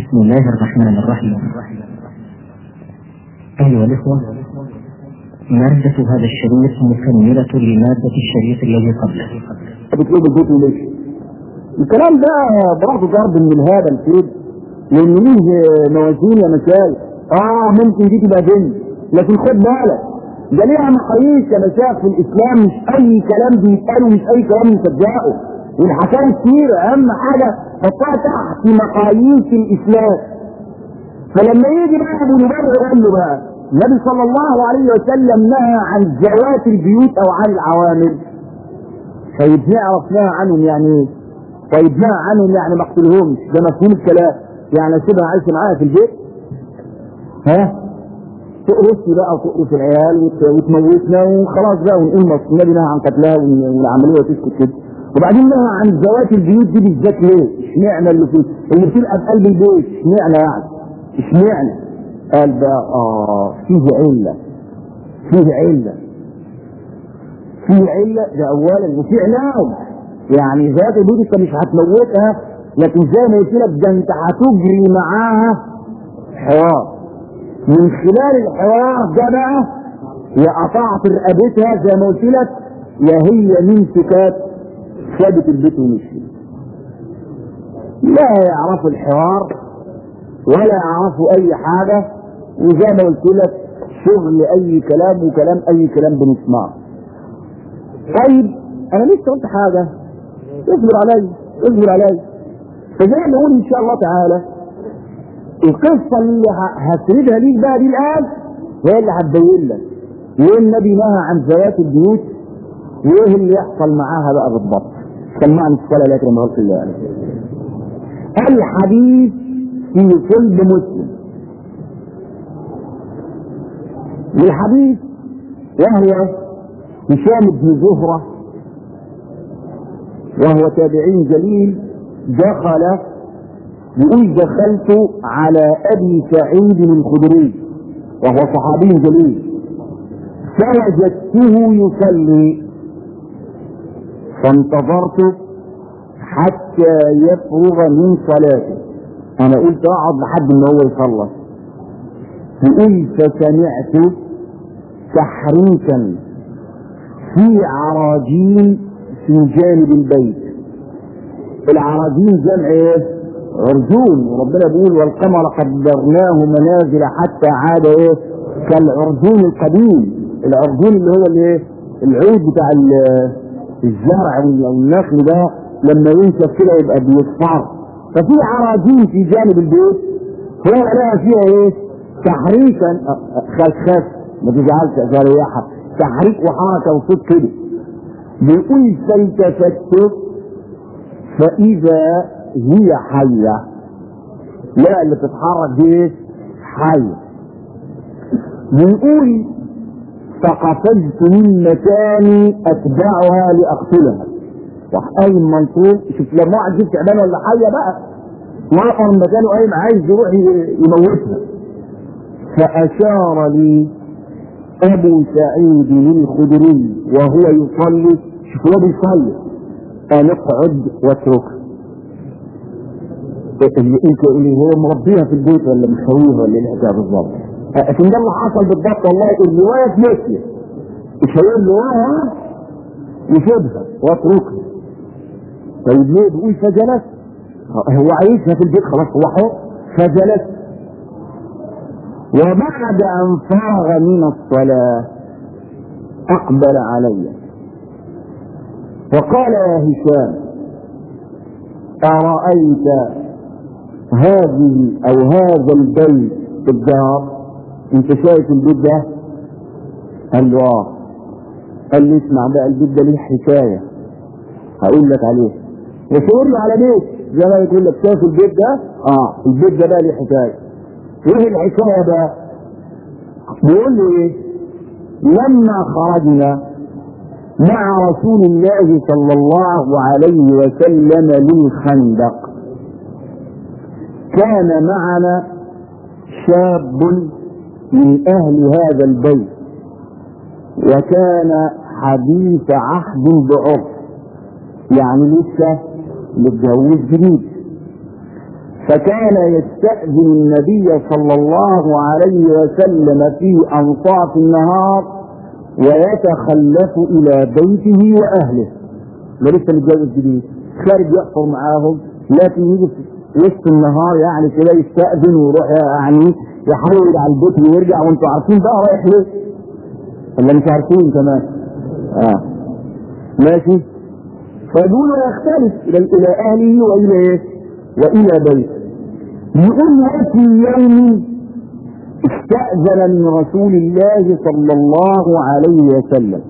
بسم الله الرحمن الرحيم أيها الإخوة مادة هذا الشريط مكملة لمادة الشريط الذي قبله بتقول البيت ليش الكلام ده برضه ضرب من الهبل كده لان ليه موازين يا مشايخ اه ممكن دي تبقى جن لكن خد بالك ده ليها مقاييس يا مشايخ في الاسلام مش اي كلام بيتقال ومش اي كلام نصدقه والحكايه كتير اهم حاجه حطها تحت مقاييس الاسلام فلما يجي بقى ابو نبر يقول له بقى النبي صلى الله عليه وسلم نهى عن زوات البيوت او عن العوامل طيب نعرف نهى عنهم يعني ايه؟ طيب نهى عنهم يعني ما اقتلهمش ده مفهوم الكلام يعني اسيبها عايشه معايا في البيت ها تقرصني بقى وتقرص العيال وت- وتموتنا وخلاص بقى ونقول مصر النبي نهى عن قتلها وال- والعمليه تسكت كده وبعدين نهى عن زوات البيوت دي بالذات ليه؟ اشمعنى اللي في اللي بتبقى في قلب البيت اشمعنى يعني؟ اشمعنى؟ قال بقى اه فيه عله فيه عله فيه عله ده اولا وفي علاج يعني ذات البيوت انت مش هتموتها لكن زي ما قلت لك ده انت هتجري معاها حوار من خلال الحوار ده بقى يا قطعت رقبتها زي ما قلت لك يا هي من سكات سابت البيت ومشي لا يعرفوا الحوار ولا يعرفوا اي حاجه وزي ما قلت لك شغل اي كلام وكلام اي كلام بنسمعه طيب انا لسه قلت حاجه اصبر علي اصبر علي فزي ما نقول ان شاء الله تعالى القصه اللي ه- هسردها ليك بقى دي الان هي اللي هتبين لك ليه النبي نهى عن زوات البيوت وايه اللي يحصل معاها بقى بالضبط سمعني الصلاه لا يكرم خلق الله عليه الحديث في صلب مسلم والحديث وهو هشام بن زهره وهو تابعي جليل دخل يقول دخلت على ابي سعيد الخدري وهو صحابي جليل فوجدته يصلي فانتظرت حتى يفرغ من صلاته انا قلت اقعد لحد ما هو يخلص يقول فسمعت تحريكا في عراجين في جانب البيت العراجين جمع ايه عرجون وربنا بيقول والقمر قدرناه منازل حتى عاد ايه كالعرجون القديم العرجون اللي هو الايه العود بتاع ال- الزرع او النخل ده لما ينشف كده يبقى بيصفر ففي عراجين في جانب البيت هو لها فيها ايه تحريكا خاف خاف ما تزعلش يا رياحه تحريك وحركه وصوت كده بيقول فالتفت فإذا هي حية لا اللي بتتحرك دي ايه؟ حية بيقول فقفزت من مكاني أتبعها لأقتلها راح قايم منصور شوف لما واحد جبت تعبان ولا حية بقى وقف من مكانه قايم عايز يروح ي- يموتها فأشار لي أبو سعيد الخدري وهو يصلي شوف هو بيصلي قال اقعد واتركها اللي انت اللي هو مربيها في البيت ولا مسويها ولا ايه الحكايه بالظبط لكن ده اللي حصل بالضبط والله الروايه في ماشيه الشيء اللي وراها يسيبها واتركها طيب ليه بيقول فجلس هو عايشها في البيت خلاص هو حر فجلس وبعد ان فرغ من الصلاه اقبل علي وقال يا هشام أرأيت هذه أو هذا البيت في الدار أنت شايف البيت ده؟ قال له آه قال لي اسمع بقى البيت ده ليه حكاية هقول لك عليه وشاور له على بيت زي ما يقول لك شايف البيت ده؟ اه البيت ده بقى ليه حكاية ايه الحكاية بقى؟ بيقول له ايه؟ لما خرجنا مع رسول الله صلى الله عليه وسلم للخندق كان معنا شاب من اهل هذا البيت وكان حديث عهد بعرف يعني لسه متجوز جديد فكان يستأذن النبي صلى الله عليه وسلم في أنصاف النهار ويتخلف إلى بيته وأهله ده لسه متجوز جديد خارج يحفر معاهم لكن يجي في وسط النهار يعني كده يستأذن ويروح يعني يحول على البيت ويرجع وانتوا عارفين بقى رايح ليه؟ ولا مش عارفين كمان؟ اه ماشي فدون يختلف الى الى اهله والى ايه؟ والى بيته يقول وفي يوم استأذن من رسول الله صلى الله عليه وسلم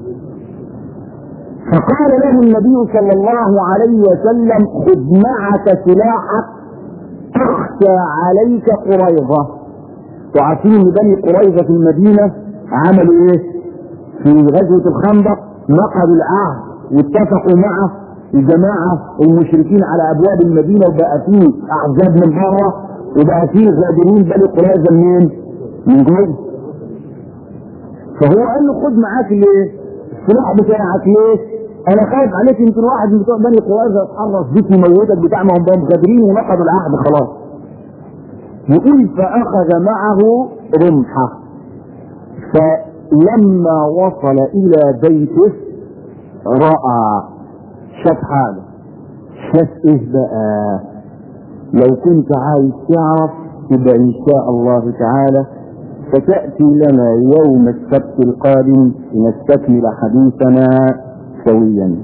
فقال له النبي صلى الله عليه وسلم خذ معك سلاحك تخشى عليك قريظة وعارفين ان بني قريظة في المدينة عملوا ايه؟ في غزوة الخندق نقضوا العهد واتفقوا مع الجماعة المشركين على ابواب المدينة وبقى فيه احزاب من بره وبقى فيه غادرين بني قريظة منين؟ من جوه فهو قال له خد معاك الايه؟ السلاح بتاعك ليه؟ انا خايف عليك يمكن واحد من بتوع بني قريظه يتحرص بيك يموتك بتاع ما هم غادرين ونقضوا العهد خلاص. يقول فاخذ معه رمحه فلما وصل الى بيته راى شاف حاجه شاف ايه بقى لو كنت عايز تعرف يبقى ان شاء الله تعالى ستأتي لنا يوم السبت القادم لنستكمل حديثنا سويا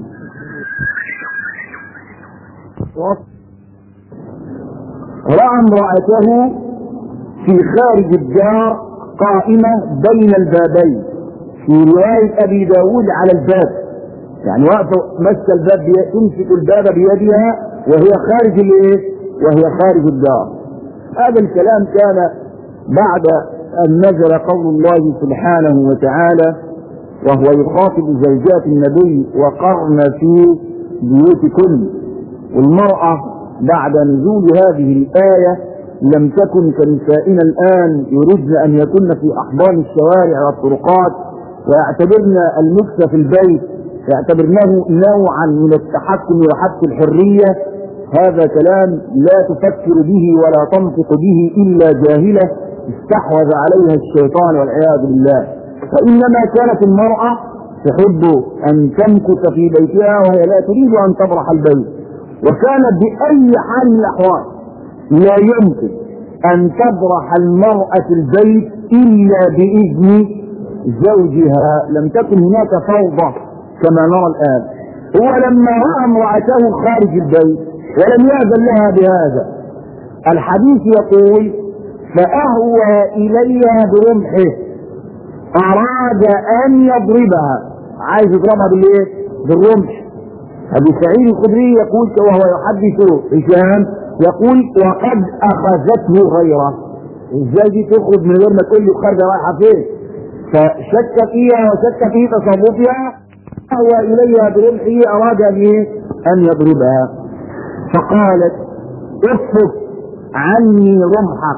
رأى امرأته في خارج الدار قائمة بين البابين في رواية أبي داود على الباب يعني واقفة ماسكة الباب بي... تمسك الباب بيدها وهي خارج الايه؟ وهي خارج الدار هذا الكلام كان بعد أن نزل قول الله سبحانه وتعالى وهو يخاطب زوجات النبي وقرن في بيوتكن والمرأة بعد نزول هذه الآية لم تكن كنسائنا الآن يردن أن يكن في أحضان الشوارع والطرقات ويعتبرن المكس في البيت يعتبرنه نوعا من التحكم وحبس الحرية هذا كلام لا تفكر به ولا تنطق به إلا جاهلة استحوذ عليها الشيطان والعياذ بالله فإنما كانت المرأة تحب أن تمكث في بيتها وهي لا تريد أن تبرح البيت وكانت بأي حال من الأحوال لا يمكن أن تبرح المرأة البيت إلا بإذن زوجها لم تكن هناك فوضى كما نرى الآن هو لما رأى امرأته خارج البيت ولم يأذن لها بهذا الحديث يقول فأهوى إليها برمحه أراد أن يضربها عايز يضربها بالإيه؟ بالرمح أبو سعيد الخدري يقول وهو يحدث هشام يقول وقد أخذته غيره ازاي دي تخرج من غير ما تقول له خارجة رايحة فين؟ فشك فيها وشك في تصرفها أهوى إليها برمحه أراد أن إيه؟ أن يضربها فقالت اصف عني رمحك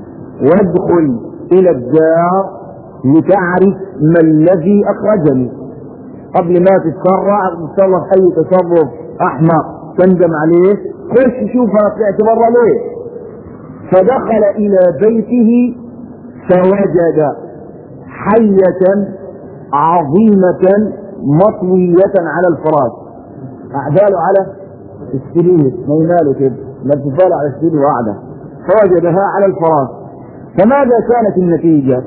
وادخل الى الدار لتعرف ما الذي اخرجني قبل ما تتسرع تتصرف اي تصرف احمق تندم عليه خش شوف انا طلعت بره ليه فدخل الى بيته فوجد حية عظيمة مطوية على الفراش أعداله على السرير نيماله كده لففاله على السرير وقعده فوجدها على الفراش فماذا كانت النتيجة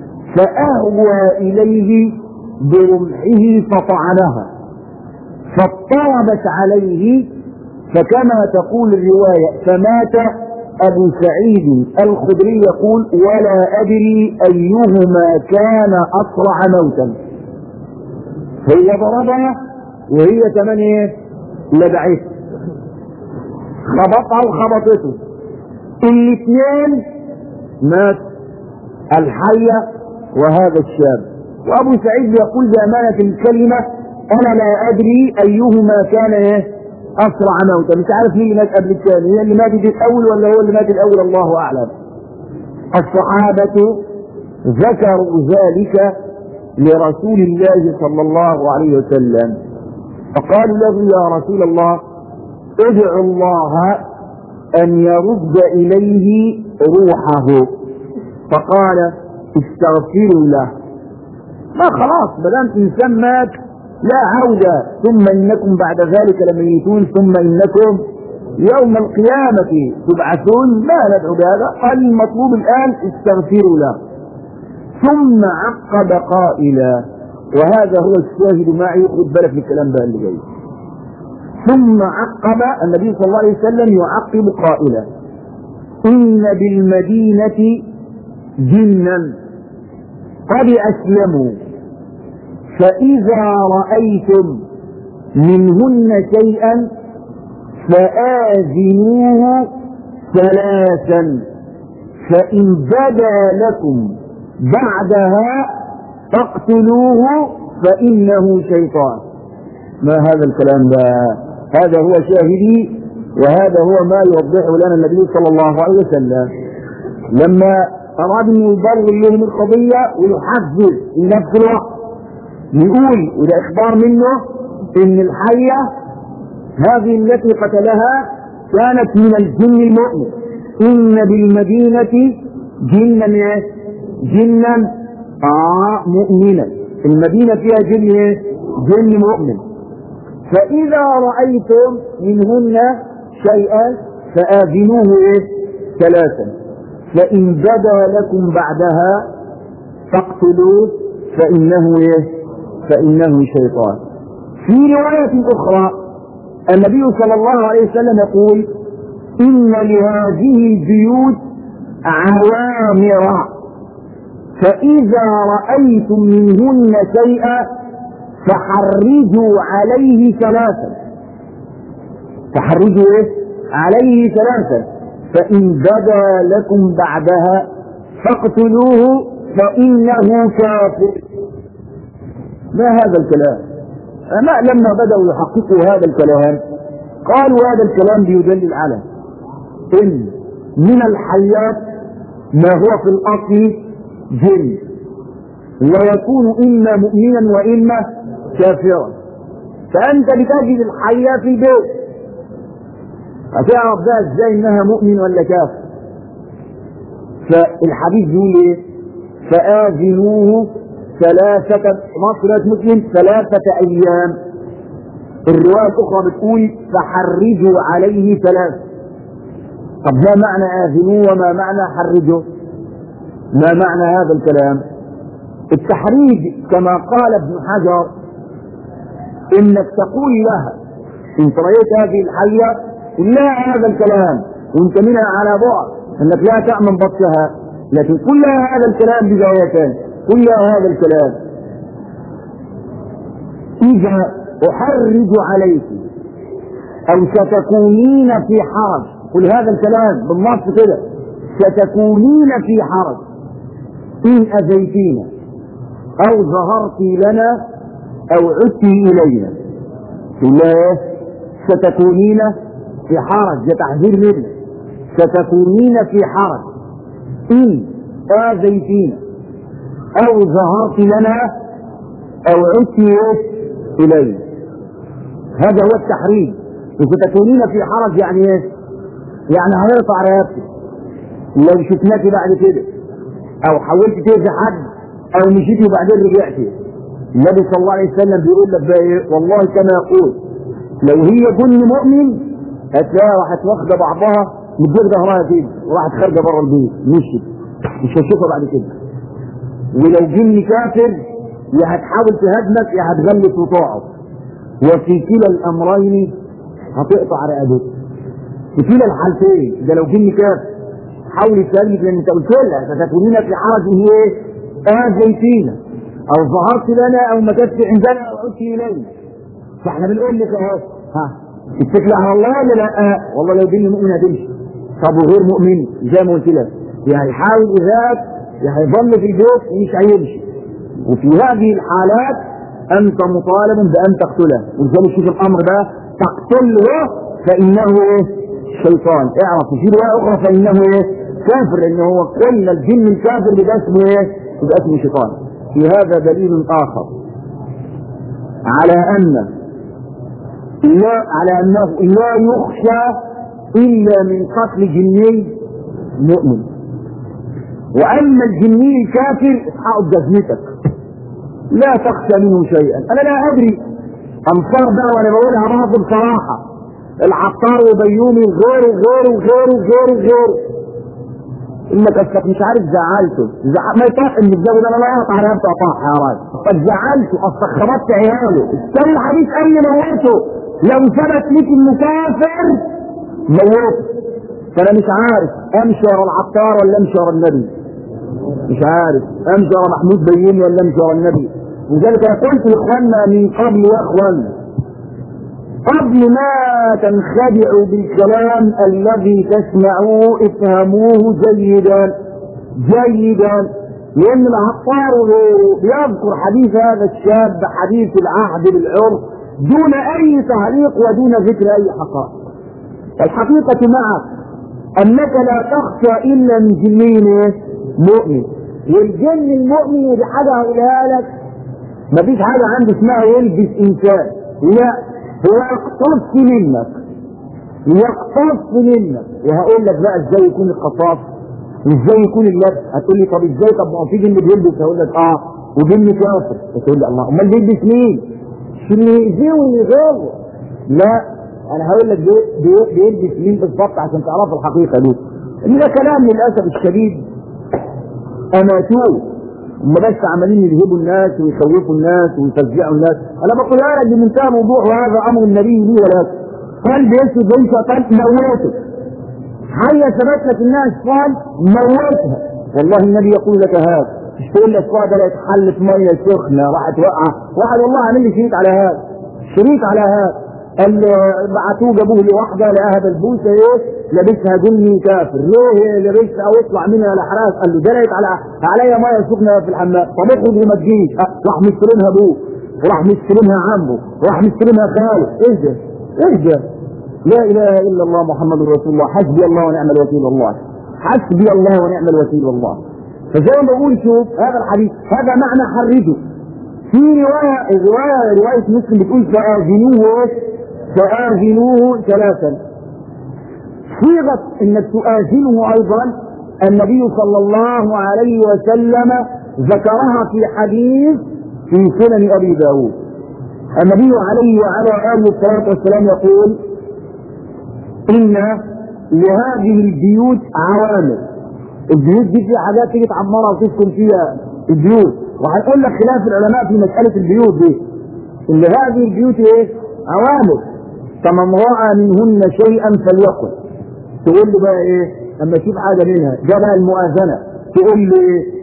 فأهوى إليه برمحه فطعنها فاضطربت عليه فكما تقول الرواية فمات أبو سعيد الخدري يقول ولا أدري أيهما كان أسرع موتا هي ضربها وهي كمان ايه لدعته خبطها وخبطته الاثنين مات الحية وهذا الشاب وابو سعيد يقول بأمانة الكلمة انا لا ادري ايهما كان ايه اسرع موتا مش عارف مين اللي مات قبل الثاني هي اللي ماتت الاول ولا هو اللي مات الاول الله اعلم الصحابة ذكروا ذلك لرسول الله صلى الله عليه وسلم فقالوا له يا رسول الله ادعو الله أن يرد إليه روحه فقال استغفروا له ما خلاص ما دام إنسان مات لا عودة ثم إنكم بعد ذلك لميتون ثم إنكم يوم القيامة تبعثون ما ندعو بهذا قال المطلوب الآن استغفروا له ثم عقب قائلا وهذا هو الشاهد معي خد بالك من الكلام بقى اللي جاي ثم عقب النبي صلى الله عليه وسلم يعقب قائلا إن بالمدينة جنا قد أسلموا فإذا رأيتم منهن شيئا فآذنوه ثلاثا فإن بدا لكم بعدها فاقتلوه فإنه شيطان ما هذا الكلام ده هذا هو شاهدي وهذا هو ما يوضحه لنا النبي صلى الله عليه وسلم لما أراد أن يبرر لهم القضية ويحذر في نفس الوقت يقول وده إخبار منه إن الحية هذه التي قتلها كانت من الجن المؤمن إن بالمدينة جنا جنا آه مؤمنا المدينة فيها جن جن مؤمن فإذا رأيتم منهن شيئا فآذنوه إيه؟ ثلاثا فإن بدا لكم بعدها فاقتلوه فإنه إيه؟ فإنه شيطان في رواية أخرى النبي صلى الله عليه وسلم يقول إن لهذه البيوت عوامر فإذا رأيتم منهن شيئا فحرجوا عليه ثلاثا فحرجوا ايه عليه ثلاثا فإن بدا لكم بعدها فاقتلوه فإنه كافر ما هذا الكلام أما لما بدأوا يحققوا هذا الكلام قالوا هذا الكلام بيدلل على إن من الحيات ما هو في الأصل جن ويكون إما مؤمنا وإما كافرا فأنت بتجد الحية في البيت هتعرف بقى ازاي انها مؤمن ولا كافر فالحديث بيقول ايه فآذنوه ثلاثة مصرة مسلم ثلاثة أيام الرواية الأخرى بتقول فحرجوا عليه ثلاث طب ما معنى آذنوه وما معنى حرجوا ما معنى هذا الكلام التحريج كما قال ابن حجر انك تقول لها انت رأيت هذه الحية قل لها هذا الكلام وانت منها على بعد انك لا تأمن بطشها لكن قل لها هذا الكلام بزاويتين قل لها هذا الكلام اذا احرج عليك او ستكونين في حرج قل هذا الكلام بالنص كده ستكونين في حرج ان اذيتينا او ظهرت لنا او عدت الينا تقول لها ستكونين في حرج ده تحذير منه ستكونين في حرج ان اذيتينا او ظهرت لنا او عدت الينا هذا هو التحريم وستكونين في حرج يعني ايه يعني هيقطع رقبتك لو شفناك بعد كده او حاولت تأذي حد او مشيتي وبعدين رجعتي النبي صلى الله عليه وسلم بيقول لك بقى ايه والله كما يقول لو هي جن مؤمن هتلاقيها راحت واخده بعضها مدير ظهرها كده وراحت خارجه بره البيت مشيت مش هتشوفها بعد كده ولو جن كافر يا هتحاول تهاجمك يا هتغلس وتقعد وفي كلا الامرين هتقطع رقبتك في كلا الحالتين ده لو جن كافر حاول تسلمك لان انت قلت لها ستكونين في حرج ايه؟ اذيتينا او ظهرت لنا او مكثت عندنا او عدت الينا فاحنا بنقول لك اهو ها اتكل على الله ولا لا آه. والله لو جن مؤمن هتمشي طب وغير مؤمن زي ما قلت لك يا هيحاول اذاك يا هيظل في البيت مش هيمشي وفي هذه الحالات انت مطالب بان تقتله ولذلك شوف الامر ده تقتله فانه ايه شيطان اعرف في روايه اخرى فانه ايه كافر لان هو قلنا الجن الكافر يبقى اسمه ايه يبقى اسمه شيطان في هذا دليل اخر على ان لا على انه لا يخشى الا من قتل جني مؤمن واما الجني الكافر اسحاق جزمتك لا تخشى منه شيئا انا لا ادري امصار بقى وانا بقولها برضه بصراحه العطار وبيومي غيره غيره غيره غيره غيره انك اصلك مش عارف زعلته زع... ما يطاق ان الجو ده انا لا اقطع على نفسي اطاح يا راجل قد زعلته اصلك خبطت عياله استنى الحديث قال لي موته لو ثبت ليك انه كافر موته فانا مش عارف امشي ورا العطار ولا امشي ورا النبي مش عارف امشي ورا محمود بيومي ولا امشي ورا النبي لذلك انا قلت لاخواننا من قبل يا اخوان قبل ما تنخدعوا بالكلام الذي تسمعوه افهموه جيدا جيدا لان العطار بيذكر حديث هذا الشاب حديث العهد بالعرف دون اي تعليق ودون ذكر اي حقائق الحقيقة معك انك لا تخشى الا من جنين مؤمن والجن المؤمن دي حاجة هقولها لك مفيش حاجة عنده اسمها يلبس انسان لا هو يقتص منك يقتص منك وهقول لك بقى ازاي يكون القصاص وازاي يكون اللبس هتقول لي طب ازاي طب ما هو في جن بيلبس هقول لك اه وجن كافر هتقول لي الله امال بيلبس مين؟ مش اللي يأذيه واللي يغيره لا انا هقول لك بي- بي- بيلبس مين بالظبط عشان تعرفوا الحقيقه دي ان ده كلام للاسف الشديد اماتوه هم بس عمالين يذهبوا الناس ويخوفوا الناس ويفزعوا الناس انا بقول لك بمنتهى الوضوح وهذا امر النبي لي ولكن قال بيسجد زي شيطان موته حية ثبت لك الناس قال موتها والله النبي يقول لك هذا مش تقول لك واحد لا يتحل في ميه سخنه راح توقع واحد والله عامل لي شريط على هذا شريط على هذا قال له بعتوه جابوه لواحده لقاها بلبوسه ايه لابسها جني كافر ليه لابسها او اطلع منها الاحراس قال له دلقت على عليا ميه سخنه في الحمام طب اخرج وما تجيش أه، راح مستلمها ابوه وراح مستلمها عمه وراح مستلمها خاله اهدى اهدى لا اله الا الله محمد رسول الله حسبي الله ونعم الوكيل الله حسبي الله ونعم الوكيل الله فزي ما بقول شوف هذا الحديث هذا معنى حرجه في رواية الرواية رواية مسلم بتقول فآذنوه إيه؟ فآذنوه ثلاثا صيغة انك تؤذنه ايضا النبي صلى الله عليه وسلم ذكرها في حديث في سنن ابي داود النبي عليه وعلى اله الصلاه والسلام يقول ان لهذه البيوت عوامل البيوت دي في حاجات تيجي تعمرها وتسكن فيها البيوت وهنقول لك خلاف العلماء في مساله البيوت دي ان هذه البيوت ايه؟ عوامل فمن راى منهن شيئا فليقل تقول له بقى ايه؟ اما تشوف حاجه منها ده بقى المؤاذنه تقول له ايه؟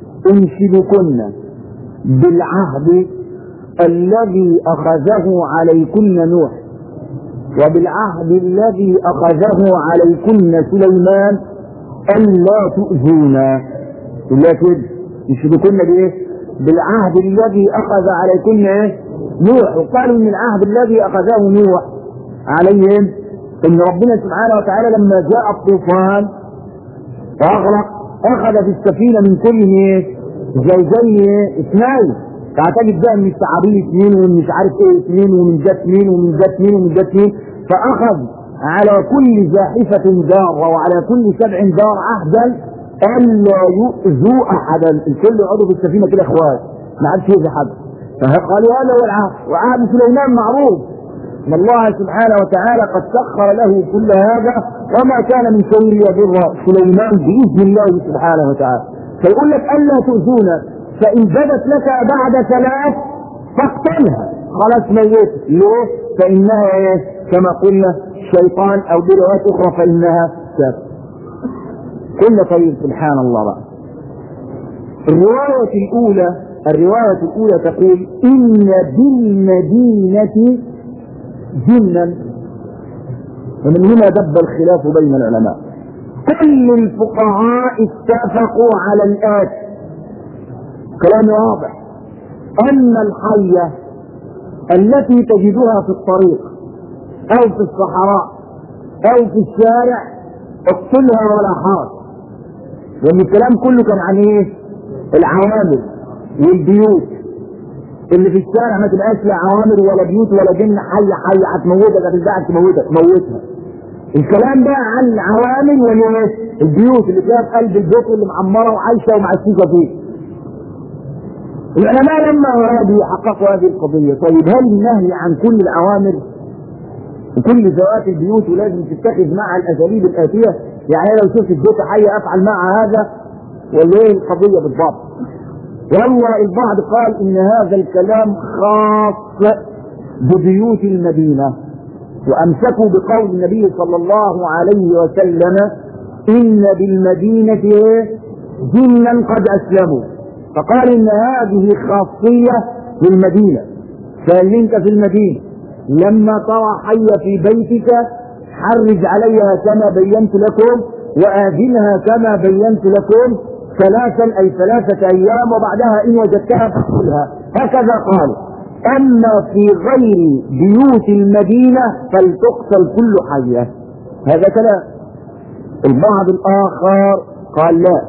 انشدكن بالعهد الذي اخذه عليكن نوح وبالعهد الذي اخذه عليكن سليمان الا تؤذونا الا كده يشركون بايه؟ بالعهد الذي اخذ عليكن ايه؟ نوح وقالوا ان العهد الذي اخذه نوح عليهم ان ربنا سبحانه وتعالى لما جاء الطوفان واغرق اخذ في السفينه من كل ايه؟ زوجين ايه؟ اثنين تعتقد بقى من الثعابين اثنين ومن مش عارف ايه اثنين ومن جت اثنين ومن جت اثنين ومن جت اثنين فاخذ على كل زاحفة دار وعلى كل سبع دار عهدا الا يؤذوا احدا الكل يقعدوا في السفينه كده اخوات ما عادش يؤذي حد فقالوا هذا هو العهد وعهد سليمان معروف ان الله سبحانه وتعالى قد سخر له كل هذا وما كان من شيء يضر سليمان باذن الله سبحانه وتعالى فيقول لك الا تؤذونا فان بدت لك بعد ثلاث فاقتلها خلاص ميت ليه؟ فانها ايه؟ كما قلنا شيطان او بروايات اخرى فانها كافر قلنا طيب سبحان الله بقى الرواية الأولى الرواية الأولى تقول إن بالمدينة جنا ومن هنا دب الخلاف بين العلماء كل الفقهاء اتفقوا على الآتي كلام واضح أن الحية التي تجدها في الطريق أو في الصحراء أو في الشارع اقتلها ولا حرج لأن الكلام كله كان عن إيه؟ العوامل والبيوت اللي في الشارع ما تبقاش لا عوامل ولا بيوت ولا جن حي حي هتموتك هتلدعك تموتك موتها الكلام ده عن العوامل والناس البيوت اللي فيها في قلب البيت واللي معمره وعايشه ومعسوسه فيه العلماء لما ارادوا يحققوا هذه القضيه طيب هل النهي عن كل العوامل وكل ذوات البيوت ولازم تتخذ معها الاساليب الاتيه يعني لو شفت البيت حيه افعل معها هذا ولا ايه القضيه بالضبط والله البعض قال ان هذا الكلام خاص ببيوت المدينه وامسكوا بقول النبي صلى الله عليه وسلم ان بالمدينه جنا قد اسلموا فقال ان هذه خاصيه للمدينه فان انت في المدينه لما ترى حيه في بيتك حرج عليها كما بينت لكم واذنها كما بينت لكم ثلاثا اي ثلاثه ايام وبعدها ان وجدتها فاقتلها هكذا قال اما في غير بيوت المدينه فلتقتل كل حيه هذا كلام البعض الاخر قال لا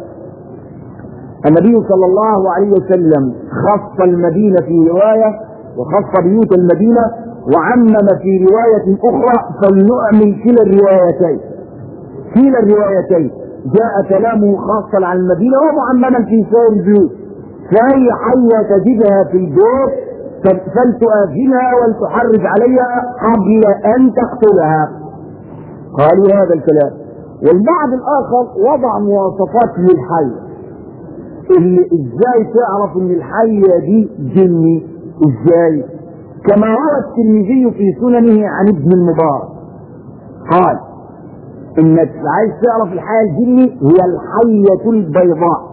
النبي صلى الله عليه وسلم خص المدينه في روايه وخص بيوت المدينه وعمم في روايه اخرى فلنؤمن كلا الروايتين كلا الروايتين جاء كلامه خاصا عن المدينه ومعمما في سائر البيوت فاي حيه تجدها في البيت فلتؤذنها ولتحرج عليها قبل ان تقتلها قالوا هذا الكلام والبعض الاخر وضع مواصفات للحي اللي ازاي تعرف ان الحيه دي جني ازاي كما روى الترمذي في سننه عن ابن المبارك قال انك عايز تعرف الحياه الجني هي الحيه البيضاء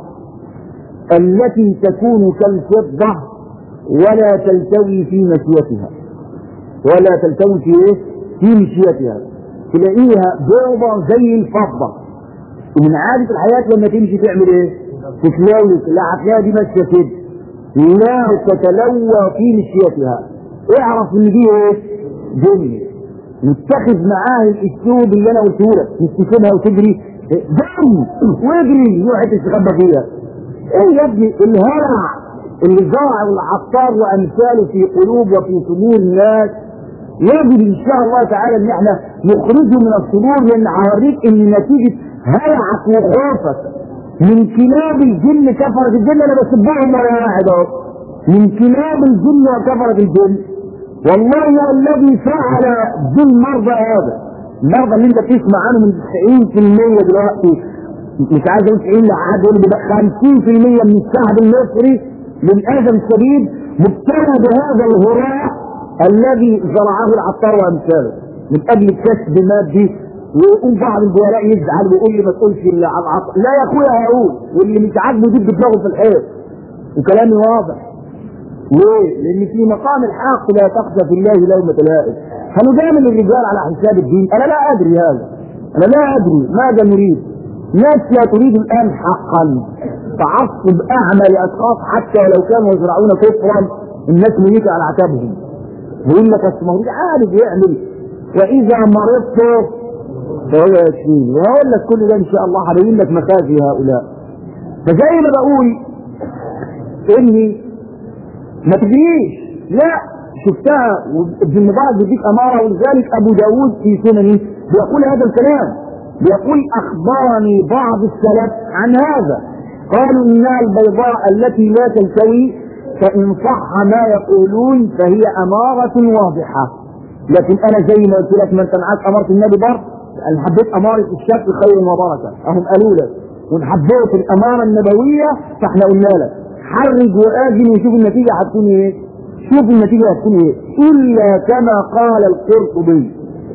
التي تكون كالفضه ولا تلتوي في مشيتها ولا تلتوي في ايه؟ في مشيتها تلاقيها بيضة زي الفضة ومن عادة الحياة لما تمشي تعمل ايه؟ تتلوث لا هتلاقيها دي ماشية كده لا تتلوى في مشيتها اعرف ان دي ايه؟ جن نتخذ معاه الاسلوب اللي انا قلته لك مش تسيبها وتجري جن واجري روح تستخبى فيها ايه يا ابني الهرع اللي زرع العطار وامثاله في قلوب وفي صدور الناس يجب ان شاء الله تعالى ان احنا نخرجه من الصدور لان هوريك ان نتيجه هلعك وخوفك من كلاب الجن كفرت الجن انا بسبهم ولا واحد اهو من كلاب الجن وكفرت الجن والله الذي فعل بالمرضى هذا المرضى اللي انت بتسمع عنه من 90% دلوقتي مش عايز اقول 90 لا حد يقول لي 50% من الشعب المصري للاسف الشديد مبتلى بهذا الهراء الذي زرعه العطار وامثاله من اجل كسب مادي ويقوم بعض الجهلاء يزعل ويقول لي ما تقولش الا على العطار لا يا اخويا هقول واللي مش عاجبه يجيب بدماغه في الحيط وكلامي واضح ليه؟ لان في مقام الحق لا تخشى في الله لومة لائم هنجامل الرجال على حساب الدين انا لا ادري هذا انا لا ادري ماذا نريد ناس لا تريد الان حقا تعصب اعمى لاشخاص حتى لو كانوا يزرعون كفرا الناس ميتة على عتابهم يقول لك اصل موجود عارف يعمل واذا مرضت فهو يشفيني وهقول لك كل ده ان شاء الله هبين لك مخازي هؤلاء فزي ما بقول اني ما تجريش لا شفتها وابن المبارك بيديك اماره ولذلك ابو داود في سننه بيقول هذا الكلام بيقول اخبرني بعض السلف عن هذا قالوا انها البيضاء التي لا تلتوي فان صح ما يقولون فهي اماره واضحه لكن انا زي ما قلت لك ما انت معاك اماره النبي برضه انا حبيت اماره الشك خير وبركه اهم قالوا لك وان حبيت الاماره النبويه فاحنا قلنا لك حرج واجل وشوف النتيجه هتكون ايه شوف النتيجه هتكون ايه الا كما قال القرطبي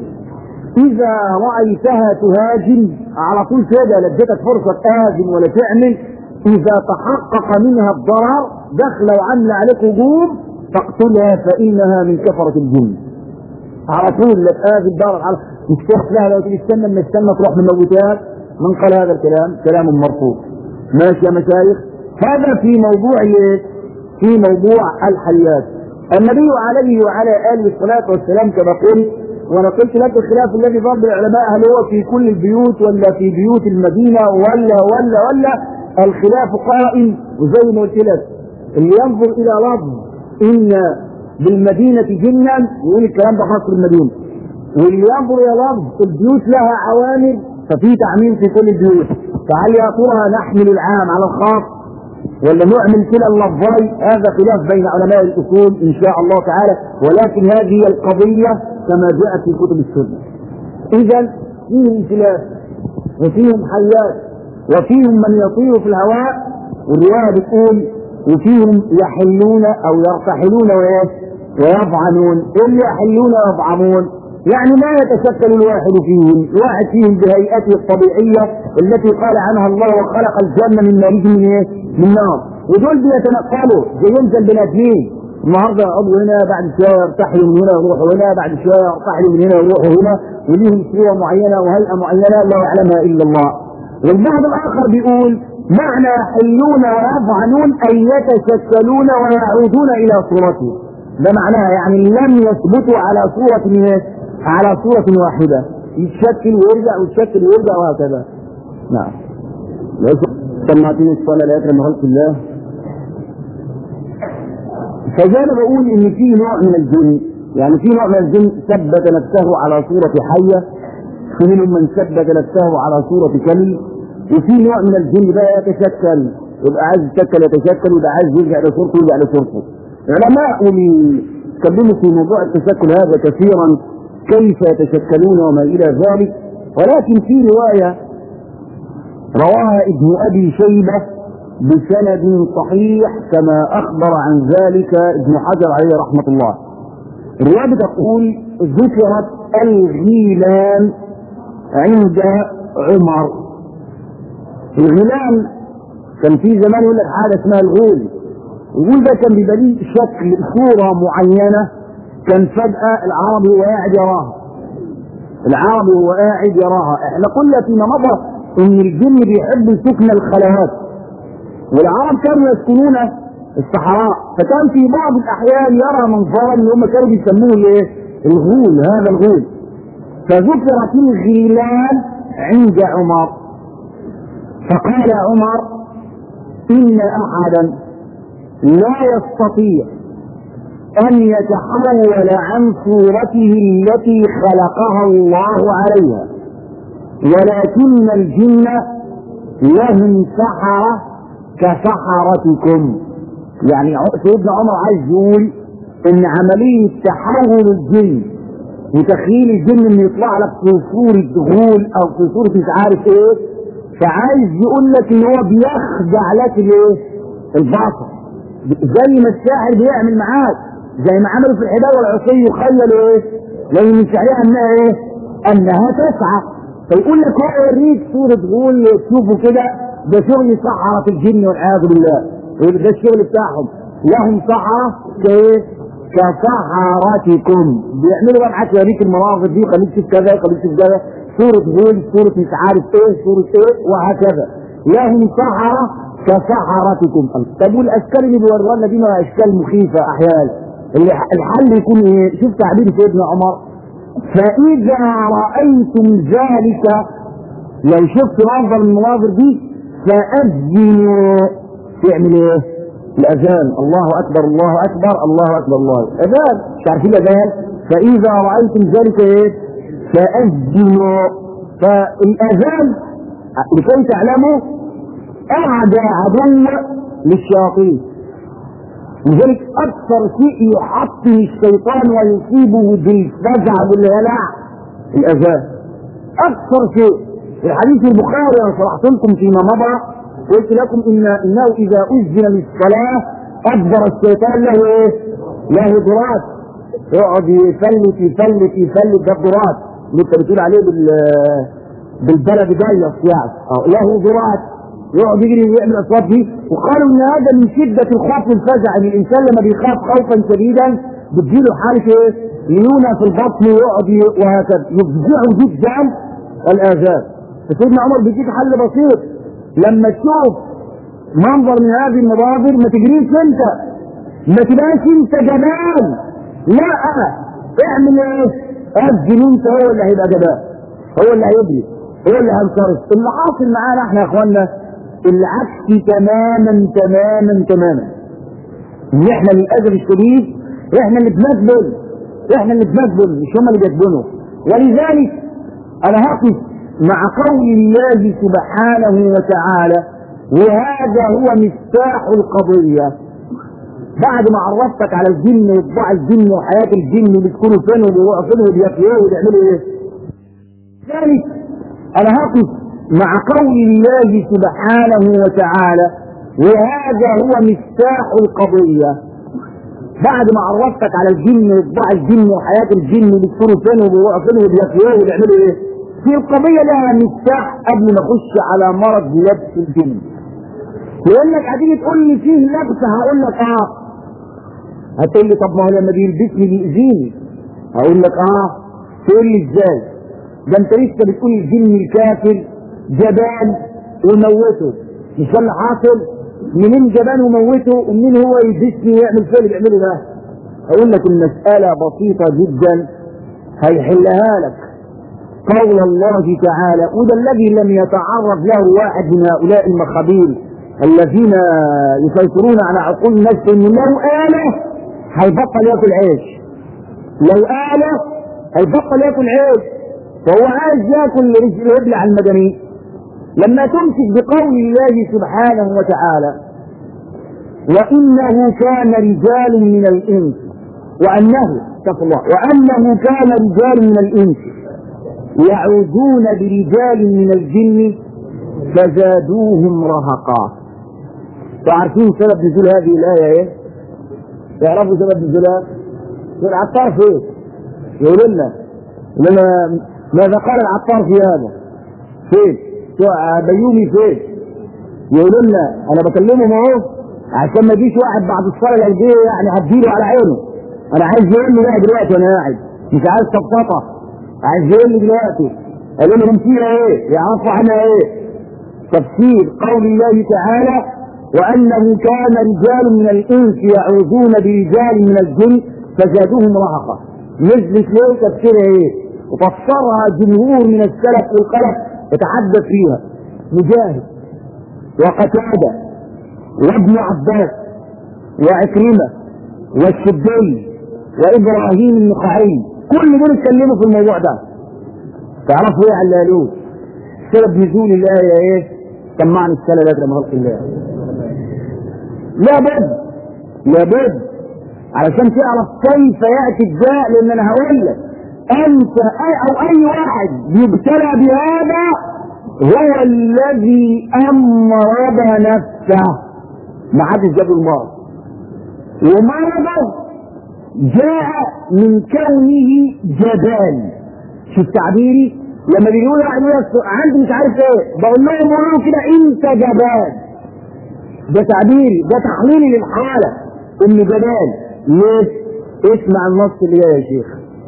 اذا رايتها تهاجم على طول كده لجتك فرصه تهاجم ولا تعمل اذا تحقق منها الضرر دخل وعمل عليك هجوم فاقتلها فانها من كفره الجن على طول لا تآذي الضرر على مش تروح لها لو تيجي تستنى من استنى تروح من موتها من قال هذا الكلام كلام مرفوض ماشي يا مشايخ هذا في موضوع ايه؟ في موضوع الحيات النبي عليه وعلى اله الصلاه والسلام كما قلت وانا قلت لك الخلاف الذي ضرب العلماء هل هو في كل البيوت ولا في بيوت المدينه ولا ولا ولا الخلاف قائم وزي ما قلت لك اللي ينظر الى لفظ ان بالمدينه جنا يقول الكلام ده خاص بالمدينه واللي ينظر يا لفظ البيوت لها عوامل ففي تعميم في كل البيوت فهل يا ترى نحمل العام على الخاص ولا نعمل كلا اللفظين هذا خلاف بين علماء الاصول ان شاء الله تعالى ولكن هذه القضيه كما جاءت في كتب السنه اذا فيهم خلاف وفيهم حيات وفيهم من يطير في الهواء والروايه بتقول وفيهم يحلون او يرتحلون وايه ويضعنون اللي يحلون ويضعمون يعني ما يتشكل الواحد فيهم الواحد فيهم بهيئته الطبيعية التي قال عنها الله وخلق الجنة من مارج من ايه؟ من نار ودول بيتنقلوا زيهم زي البني ادمين النهارده يقعدوا هنا بعد شويه يرتحلوا من هنا يروحوا هنا بعد شويه يرتحلوا من هنا يروحوا هنا وليهم صوره معينه وهيئه معينه لا يعلمها الا الله والبعض الاخر بيقول معنى يحلون ويضعنون اي يتشكلون ويعودون الى صورتهم ده معناها يعني لم يثبتوا على صورة ايه؟ على صورة واحدة يتشكل ويرجع ويتشكل ويرجع وهكذا نعم سمعتني الصلاة لا يكرم خلق الله فزي ما بقول ان في نوع من الجن يعني في نوع من الجن ثبت نفسه على صورة حية في منهم من ثبت نفسه على صورة كلب وفي نوع من الجن بقى يتشكل يبقى عايز يتشكل يتشكل ويبقى عايز يرجع لصورته يرجع لصورته علماء تكلموا في موضوع التشكل هذا كثيرا كيف يتشكلون وما الى ذلك ولكن في روايه رواها ابن ابي شيبه بسند صحيح كما اخبر عن ذلك ابن حجر عليه رحمه الله الروايه تقول ذكرت الغيلان عند عمر الغيلان كان في زمان يقول لك حاجه اسمها الغول الغول ده كان بيبقى ليه شكل صوره معينه كان فجاه العربي وهو قاعد يراها العربي وهو قاعد يراها احنا قلنا فيما مضى ان الجن بيحب سكن الخلايات والعرب كانوا يسكنون الصحراء فكان في بعض الاحيان يرى منظرا اللي هم كانوا بيسموه الايه؟ الغول هذا الغول فذكرت الغيلان عند عمر فقال عمر ان احدا لا يستطيع ان يتحول عن صورته التي خلقها الله عليها ولكن الجن لهم سحرة كسحرتكم يعني سيدنا عمر عايز يقول ان عملية تحول الجن وتخيل الجن انه يطلع لك في صورة غول او في صورة مش عارف ايه فعايز يقول لك ان هو بيخدع لك الايه الباطل زي ما الساحر بيعمل معاك زي ما عملوا في الحدايه والعصي يخيلوا ايه لو من شعرها انها ايه انها تسعى فيقول لك هو يوريك صورة غول تشوفه كده ده شغل سحرة الجن والعياذ بالله ده الشغل بتاعهم لهم سحرة كايه كسحرتكم بيعملوا بقى معاك يوريك المناظر دي خليك تشوف كذا خليك تشوف كذا صورة غول صورة مش عارف ايه صورة ايه وهكذا لهم سحرة كسحرتكم طب والاشكال اللي بيورونا دي ما اشكال مخيفة احيانا اللي الحل يكون ايه شوف تعبير سيدنا عمر فاذا رايتم ذلك لو شفت منظر من المناظر دي فاذنوا تعمل ايه الاذان الله اكبر الله اكبر الله اكبر الله اذان مش عارفين الاذان فاذا رايتم ذلك ايه فاذنوا فالاذان لكي تعلموا اعدى عدو للشياطين لذلك اكثر شيء يحطم الشيطان ويصيبه بالفزع والهلع الاذان اكثر شيء الحديث البخاري انا شرحت لكم فيما مضى قلت لكم ان انه اذا اذن للصلاه ادبر الشيطان له ايه؟ له درات يقعد يفلت يفلت يفلت ده الدرات اللي انت بتقول عليه بال بالبلد جيص يعني له درات يقعد يجري ويعمل الاصوات دي وقالوا ان هذا من شده الخوف والفزع ان الانسان لما بيخاف خوفا شديدا بتجيله حاله ايه؟ ليونه في البطن ويقعد وهكذا يفزعه جدا الاذان فسيدنا عمر بيديك حل بسيط لما تشوف منظر من هذه المناظر ما تجريش انت ما تبقاش انت جبان لا اعمل ايه؟ اذن انت هو اللي هيبقى جبان هو اللي هيجري هو اللي هينصرف اللي حاصل معانا احنا يا اخوانا العكس تماما تماما تماما ان احنا للاسف الشديد احنا اللي بنجبن احنا اللي بنجبن مش هم اللي بيجبنوا ولذلك انا هقف مع قول الله سبحانه وتعالى وهذا هو مفتاح القضية بعد ما عرفتك على الجن وطباع الجن وحياة الجن بتكونوا فين وبيروحوا فين وبياكلوا ايه وبيعملوا ايه ذلك انا هقف مع قول الله سبحانه وتعالى وهذا هو مفتاح القضية بعد ما عرفتك على الجن وطباع الجن وحياة الجن بتكونوا فين وبيروحوا فين وبياكلوا ايه وبيعملوا ايه في القضية لها مفتاح قبل ما اخش على مرض لبس الجن يقول لك هتيجي تقول لي فيه لبس هقول لك اه هتقول لي طب ما هو لما بيلبسني بيأذيني هقول لك اه تقول لي ازاي ده انت لسه بتقول الجن الكافر جبان وموته مش ده اللي حاصل منين جبان وموته ومنين هو يلبسني ويعمل فيه اللي بيعمله ده اقول لك المسألة بسيطة جدا هيحلها لك قول الله تعالى وده الذي لم يتعرض له واحد من هؤلاء المخابيل الذين يسيطرون على عقول الناس انه لو آله هيبطل ياكل عيش لو آله هيبطل ياكل عيش فهو عايز ياكل رجل يبلع المدني لما تمسك بقول الله سبحانه وتعالى وإنه كان رجال من الإنس وأنه اتقوا الله وأنه كان رجال من الإنس يعوذون برجال من الجن فزادوهم رهقا تعرفين سبب نزول هذه الآية ايه؟ تعرفوا سبب نزولها؟ العطار في ايه؟ يقول لنا لنا ماذا قال العطار في هذا؟ فين؟ بيومي فين؟ يقول لنا انا بكلمهم اهو عشان ما يجيش واحد بعد الصلاه القلبيه يعني هديله على عينه انا عايز يقول لي بقى دلوقتي وانا قاعد مش عايز طبططه عايز يقول لي دلوقتي قالوا لهم فيها ايه؟ يعرفوا عنها ايه؟ تفسير قول الله تعالى وانه كان رجال من الانس يعوذون برجال من الجن فزادوهم رهقا نزلت ليه تفسيرها ايه؟ وفسرها جمهور من السلف والخلف يتحدث فيها مجاهد وقتاده وابن عباس وعكرمه والشدي وابراهيم النخعي كل دول اتكلموا في الموضوع ده تعرفوا ايه على قالوه سبب نزول الايه ايه سمعني السنه ده لما خلق الله لابد لابد علشان تعرف كيف ياتي الداء لان انا هقول لك انت أي او اي واحد يبتلى بهذا هو الذي امرض نفسه ما حدش جاب المرض ومرضه جاء من كونه جبان شوف تعبيري لما بيقولوا واحد يقول عندي مش عارف ايه بقول لهم قولوا كده انت جبان ده تعبيري ده تحليلي للحاله انه جبان ليه؟ اسمع النص اللي جاي يا شيخ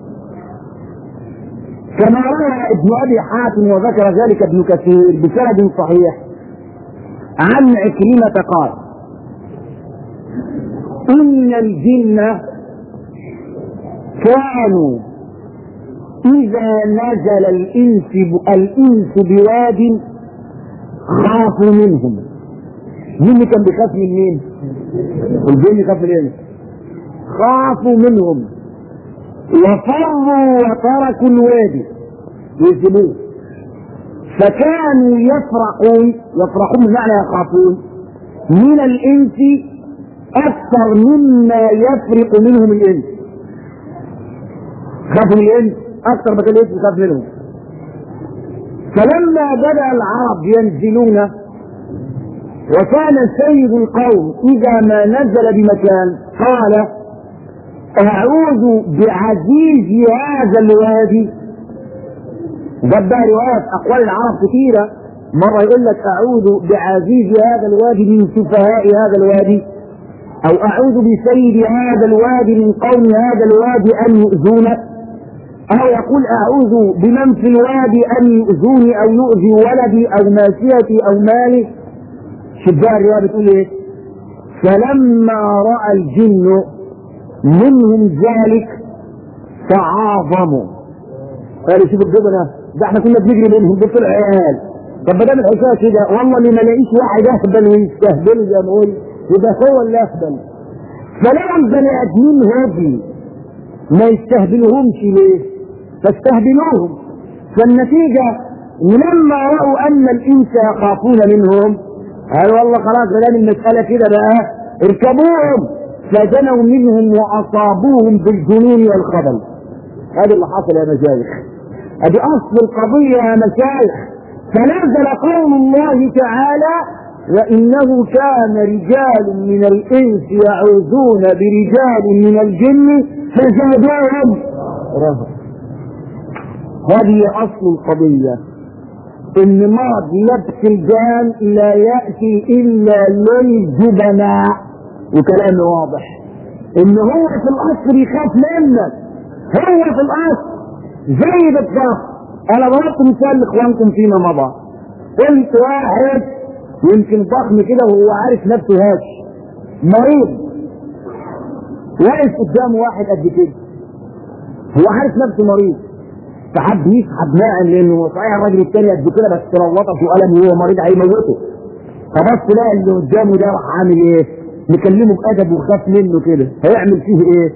كما روى ابن ابي حاتم وذكر ذلك ابن كثير بسند صحيح عن عكرمة قال إن الجن كانوا إذا نزل الإنس الإنس بواد خافوا منهم مين اللي كان بيخاف من مين؟ الجن يخاف من الإنس خافوا منهم وفروا وتركوا الوادي يسيبوه فكانوا يفرحون يفرحون بمعنى يخافون من الإنس أكثر مما يفرق منهم الإنس خافوا من الإنس أكثر ما كان الإنس يخاف منهم فلما بدأ العرب ينزلون وكان سيد القوم إذا ما نزل بمكان قال أعوذ بعزيز هذا الوادي جاب بقى روايات أقوال العرب كثيرة مرة يقول لك أعوذ بعزيز هذا الوادي من سفهاء هذا الوادي أو أعوذ بسيد هذا الوادي من قوم هذا الوادي أن يؤذونا أو يقول أعوذ بمن في الوادي أن يؤذوني أو يؤذي ولدي أو ماشيتي أو مالي شوف بقى الرواية بتقول إيه فلما رأى الجن منهم ذلك تعاظموا قالوا شوف الجبنة ده احنا كنا بنجري منهم دول طلعوا عيال طب ما دام الحكايه كده والله اللي ما لاقيش واحد اهبل ويستهبل زي ما نقول يبقى هو اللي اهبل فلو البني ادمين هادي ما يستهبلهمش ليه؟ فاستهبلوهم فالنتيجة إن لما رأوا أن الإنس يخافون منهم قالوا والله خلاص بدل المسألة كده بقى اركبوهم فجنوا منهم وأصابوهم بالجنون والخبل هذا اللي حصل يا مشايخ ادي اصل القضية يا مشايخ فنزل قول الله تعالى وانه كان رجال من الانس يعوذون برجال من الجن فزادوهم رهبا هذه اصل القضية ان مرض لبس الجان لا يأتي الا للجبناء وكلام واضح ان هو في الاصل يخاف منك هو في الاصل زي بالضبط انا ضربت مثال لاخوانكم فيما مضى قلت واحد يمكن ضخم كده وهو عارف نفسه هاش مريض واقف قدامه واحد قد كده هو عارف نفسه مريض فحب يسحب ناعم لانه صحيح الراجل التاني قد كده بس روطه في قلم وهو مريض هيموته فبص لقى اللي قدامه ده راح عامل ايه؟ مكلمه بادب وخاف منه كده هيعمل فيه ايه؟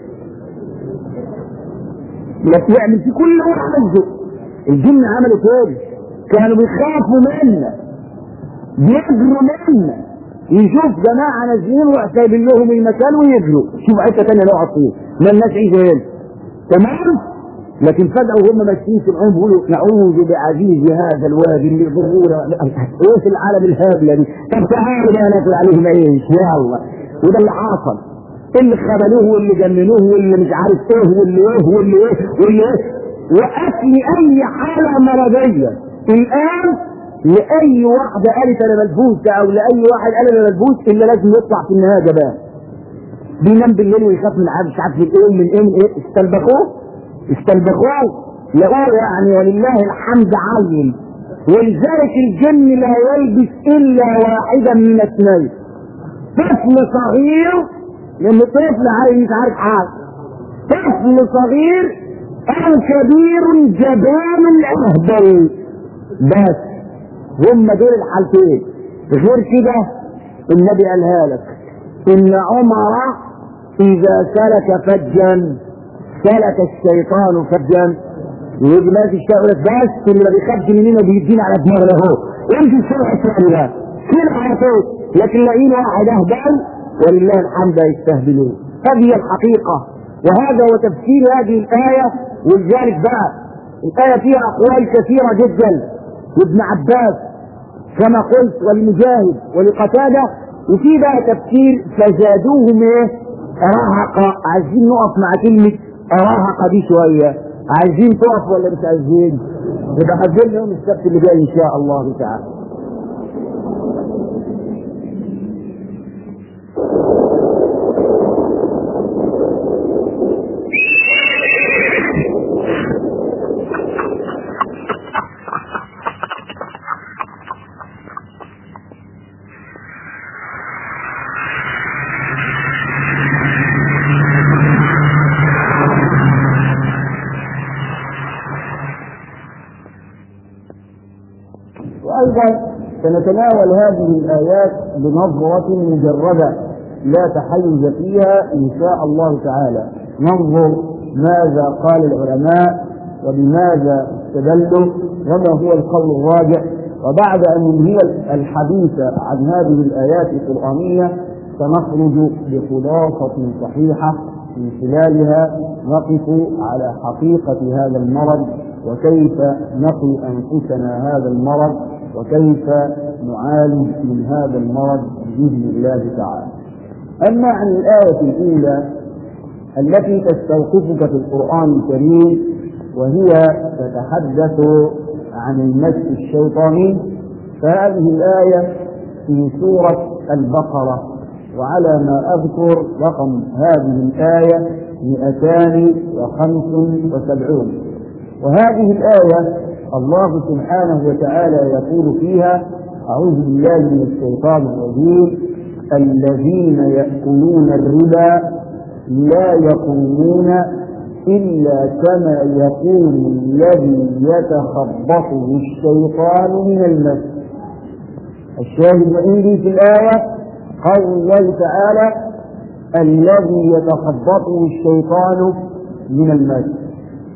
يعمل في كل ما عايزه الجن عملوا كده كانوا بيخافوا منا بيجروا منا يشوف جماعة نازلين وراح سايبين لهم المكان ويجروا شوف حتة تانية نقعد فيها ما الناس عيشوا هنا تمام لكن فجأة وهم ماشيين في العمر يقولوا نعوذ بعزيز هذا الوادي اللي يضرونا ايه في العالم الهابلة دي طب تعالوا بقى ناكل عليهم عيش يلا وده اللي حصل اللي خبلوه واللي جننوه واللي مش عارف ايه واللي ايه واللي ايه واللي ايه واكل اي حاله مرضيه الان لاي واحده قالت انا ملبوسه او لاي واحد قال انا ملبوس الا لازم يطلع في النهايه جبان بينام بالليل ويخاف من عارف مش عارف من ايه من ايه من ايه استلبخوه استلبخوه لقوه يعني ولله الحمد عين ولذلك الجن لا يلبس الا واحدا من اثنين طفل صغير لان طفل عايز مش عارف حاجه طفل صغير او كبير جبان اهبل بس هم دول الحالتين غير كده النبي قالها لك ان عمر اذا سلك فجا سلك الشيطان فجا ويجي ماشي يشتغل لك بس اللي ما بيخافش مننا بيدينا على دماغنا اهو امشي الشرع الثاني ده كده على طول لكن لاقيين واحد اهبل ولله الحمد يستهبلون هذه الحقيقة وهذا هو تفسير هذه الآية ولذلك بقى الآية فيها أقوال كثيرة جدا لابن عباس كما قلت ولمجاهد ولقتادة وفي بقى تفسير فزادوهم ايه؟ رهقا عايزين نقف مع كلمة رهقة دي شوية عايزين تقف ولا مش عايزين؟ يبقى هجيب يوم السبت اللي جاي إن شاء الله تعالى وأيضا سنتناول هذه الآيات بنظرة مجردة لا تحيز فيها إن شاء الله تعالى ننظر ماذا قال العلماء وبماذا استدلوا وما هو القول الراجع وبعد أن ننهي الحديث عن هذه الآيات القرآنية سنخرج بخلاصة صحيحة من خلالها نقف على حقيقة هذا المرض وكيف نقي أنفسنا هذا المرض وكيف نعالج من هذا المرض بإذن الله تعالى أما عن الآية الأولى التي تستوقفك في القرآن الكريم وهي تتحدث عن المس الشيطاني فهذه الآية في سورة البقرة وعلى ما أذكر رقم هذه الآية 275 وهذه الآية الله سبحانه وتعالى يقول فيها أعوذ بالله من الشيطان الرجيم الذين يأكلون الربا لا يقومون إلا كما يقوم الذي يتخبطه الشيطان من المس الشاهد عندي في الآية قول الله تعالى الذي يتخبطه الشيطان من المس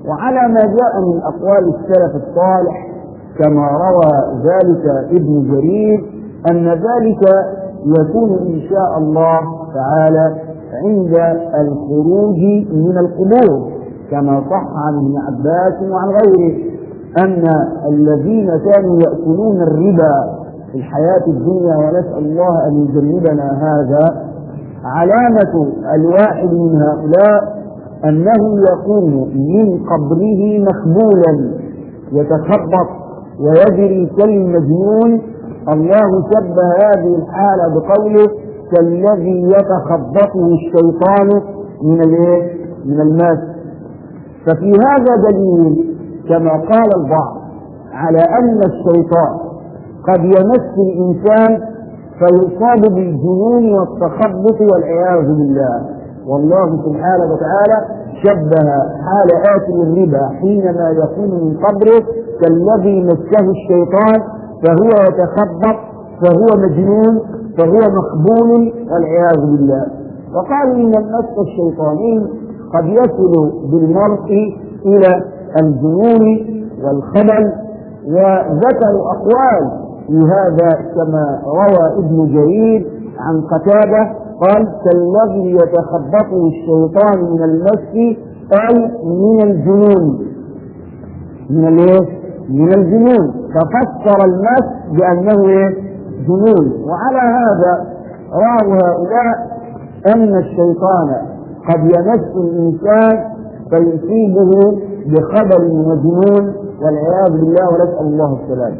وعلى ما جاء من أقوال السلف الصالح كما روى ذلك ابن جرير أن ذلك يكون إن شاء الله تعالى عند الخروج من القبور كما صح عن ابن عباس وعن غيره أن الذين كانوا يأكلون الربا في الحياة الدنيا ونسأل الله أن يجنبنا هذا علامة الواحد من هؤلاء أنه يقوم من قبره مخبولا يتخبط ويجري كالمجنون الله شبه هذه الحالة بقوله كالذي يتخبطه الشيطان من الايه؟ من الماس ففي هذا دليل كما قال البعض على أن الشيطان قد يمس الإنسان فيصاب بالجنون والتخبط والعياذ بالله والله سبحانه وتعالى شبه حال آكل الربا حينما يكون من قبره كالذي مسه الشيطان فهو يتخبط فهو مجنون فهو مخبول والعياذ بالله وقالوا ان المس الشيطاني قد يصل بالمرء الى الجنون والخبل وذكروا اقوال في هذا كما روى ابن جرير عن قتاده قال كالذي يتخبطه الشيطان من المس اي من الجنون من الايه؟ من الجنون ففسر المس بانه ايه؟ جنون وعلى هذا راوا هؤلاء ان الشيطان قد يمس الانسان فيصيبه بخبل وجنون والعياذ بالله ونسال الله السلامه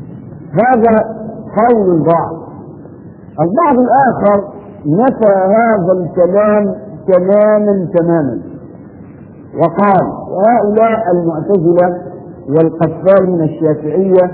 هذا قول البعض البعض الاخر نفى هذا الكلام تماما تماما وقال وهؤلاء المعتزله والقفال من الشافعيه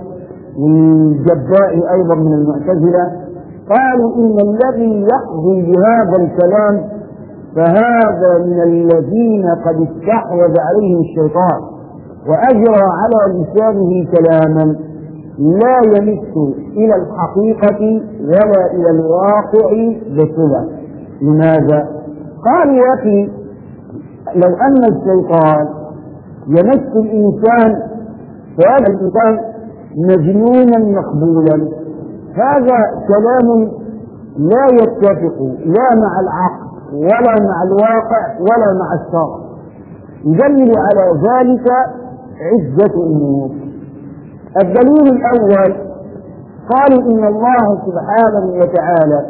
والجباء ايضا من المعتزله قالوا ان الذي يقضي بهذا الكلام فهذا من الذين قد استحوذ عليهم الشيطان واجرى على لسانه كلاما لا يمس الى الحقيقه ولا الى الواقع بصله لماذا قالوا يا اخي لو ان الشيطان يمس الانسان فهذا الانسان مجنونا مقبولا هذا كلام لا يتفق لا مع العقل ولا مع الواقع ولا مع الشرع يدلل على ذلك عدة أمور الدليل الأول قالوا إن الله سبحانه وتعالى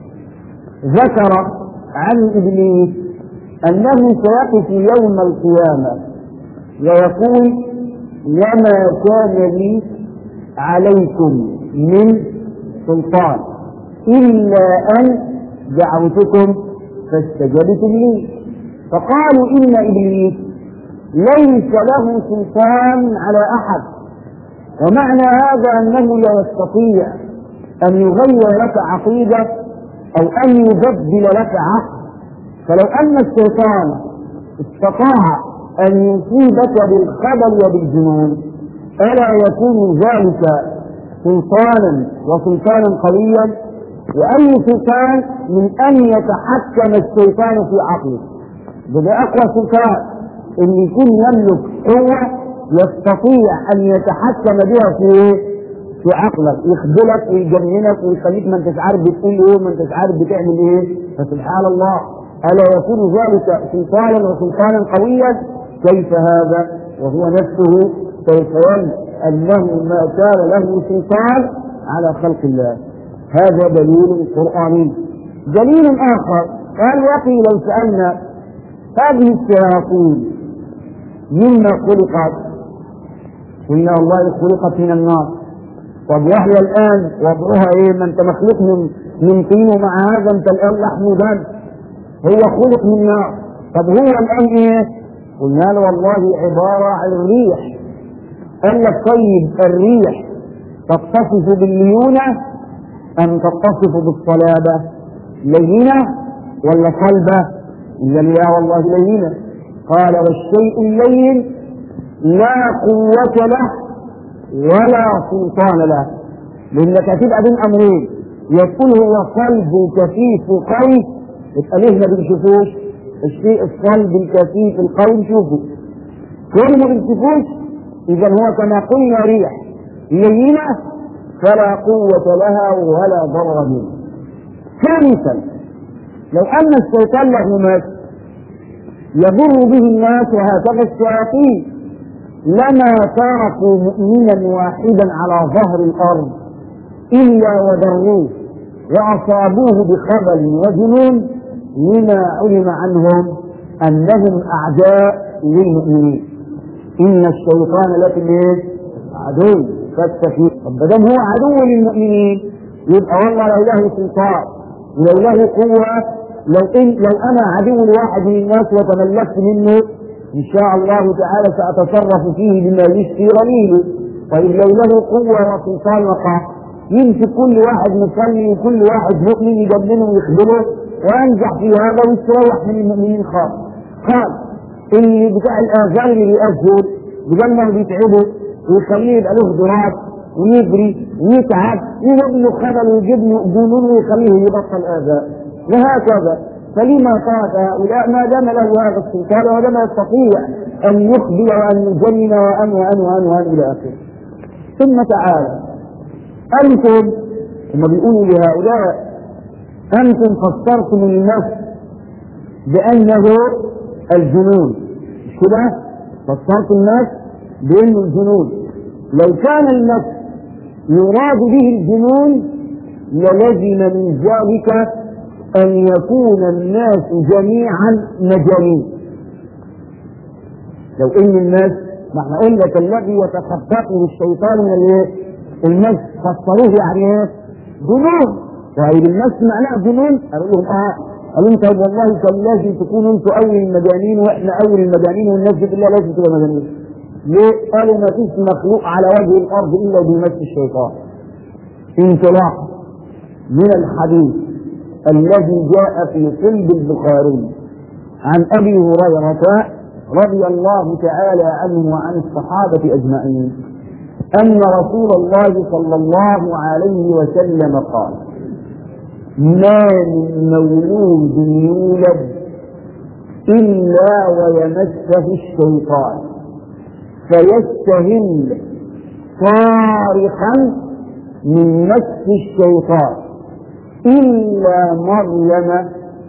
ذكر عن إبليس أنه سيقف يوم القيامة ويقول وما كان لي عليكم من سلطان إلا أن دعوتكم فاستجبتم لي فقالوا إن إبليس ليس له سلطان على أحد ومعنى هذا أنه لا يستطيع أن يغير لك عقيدة أو أن يبدل لك عقل فلو أن الشيطان استطاع أن يصيبك بالخبل وبالجنون ألا يكون ذلك سلطانا وسلطانا قويا وأي سلطان من أن يتحكم الشيطان في عقلك بده أقوى سلطان أن يكون يملك قوة يستطيع أن يتحكم بها في في عقلك يخذلك ويجننك ويخليك ما انتش عارف بتقول ايه وما انتش عارف بتعمل ايه فسبحان الله الا يكون ذلك سلطانا وسلطانا قويا كيف هذا وهو نفسه سوف انه ما كان له سلطان على خلق الله هذا دليل قرآني دليل آخر قال يقي لو سألنا هذه الشياطين مما خلقت قلنا والله خلقت من النار طب وهي الآن وضعها إيه ما أنت مخلوق من من طين ومع هذا أنت الآن لحم ودم هو خلق من نار طب هو الآن إيه؟ قلنا له والله عبارة عن الريح قال لك طيب الريح تتصف بالليونة أم تتصف بالصلابة لينة ولا صلبة قال يا والله لينة قال والشيء اللين لا قوة له ولا سلطان له لأنك هتبقى بين أمرين يكون هو صلب كثيف قوي يبقى ليه ما بنشوفوش الشيء الصلب الكثيف القوي نشوفه كل ما بتشوفوش اذا هو كما قلنا ريح لينه فلا قوة لها ولا ضرر منه. ثالثا لو ان الشيطان له مس يضر به الناس وهكذا الشياطين لما تركوا مؤمنا واحدا على ظهر الارض الا وضروه واصابوه بخبل وجنون لما علم عنهم انهم اعداء للمؤمنين ان الشيطان لكم ايه؟ عدو فاستفيد طب ما دام هو عدو للمؤمنين يبقى والله لو له سلطان ولو له قوه لو إن لو انا عدو لواحد من الناس وتملكت منه ان شاء الله تعالى ساتصرف فيه بما يشفي رليله طيب لو له قوه وسلطان وقع يمسك كل واحد مصلي وكل واحد مؤمن يجننه ويخدمه وينجح في هذا ويستريح من المؤمنين خالص قال اللي بتاع الاذان اللي بيأذن بدل ما بيتعبه ويخليه يبقى له ضراب ويجري ويتعب يجيب له خبل ويجيب له جنون ويخليه يبطل اذان وهكذا فلما ترك هؤلاء ما دام له هذا السلطان وما دام يستطيع ان يخبر وان يجنن وان وان وان وان الى اخره ثم تعالى انتم ثم بيقولوا لهؤلاء انتم فسرتم النفس بانه الجنون مش كده؟ فسرت النفس بانه الجنون لو كان النفس يراد به الجنون للزم من ذلك ان يكون الناس جميعا مجانين لو ان الناس ما احنا قلنا الذي يتخبطه الشيطان من الايه؟ الناس فسروه يعني ايه؟ جنون طيب الناس معناها جنون؟ قالوا لهم اه قالوا لهم طيب والله كان لازم تكونوا انتوا اول المجانين واحنا اول المجانين والناس دي كلها لازم تبقى مجانين. ليه؟ قالوا ما فيش مخلوق على وجه الارض الا بيمس الشيطان. انطلاق من الحديث الذي جاء في صلب البخاري عن ابي هريره رضي الله تعالى عنه وعن الصحابه اجمعين ان رسول الله صلى الله عليه وسلم قال ما من مولود يولد الا ويمسه الشيطان فيستهل صارخا من مس الشيطان إلا مريم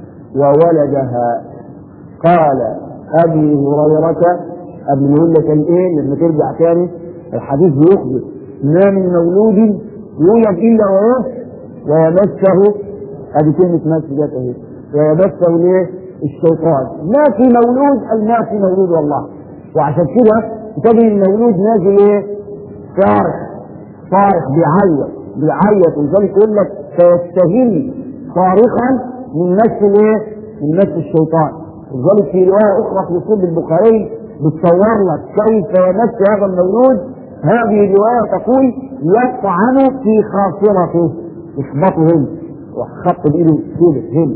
وولدها قال أبي هريرة قبل ما يقول لك الإيه لما ترجع تاني الحديث بيخبر ما من مولود يولد إلا وإيه ويمسه هذه كلمة مس جت أهي ويمسه ليه الشيطان ما في مولود أي ما في مولود والله وعشان كده تجد المولود نازل ايه؟ صارخ صارخ بيعيط بيعيط ولذلك يقول لك فيستهل صارخا من نفس الايه؟ من نفس الشيطان ولذلك في روايه اخرى في صلب البخاري بتصور لك كيف يمس هذا المولود هذه الروايه تقول يطعن في خاصرته يخبطه هنا وخط بايده كده هنا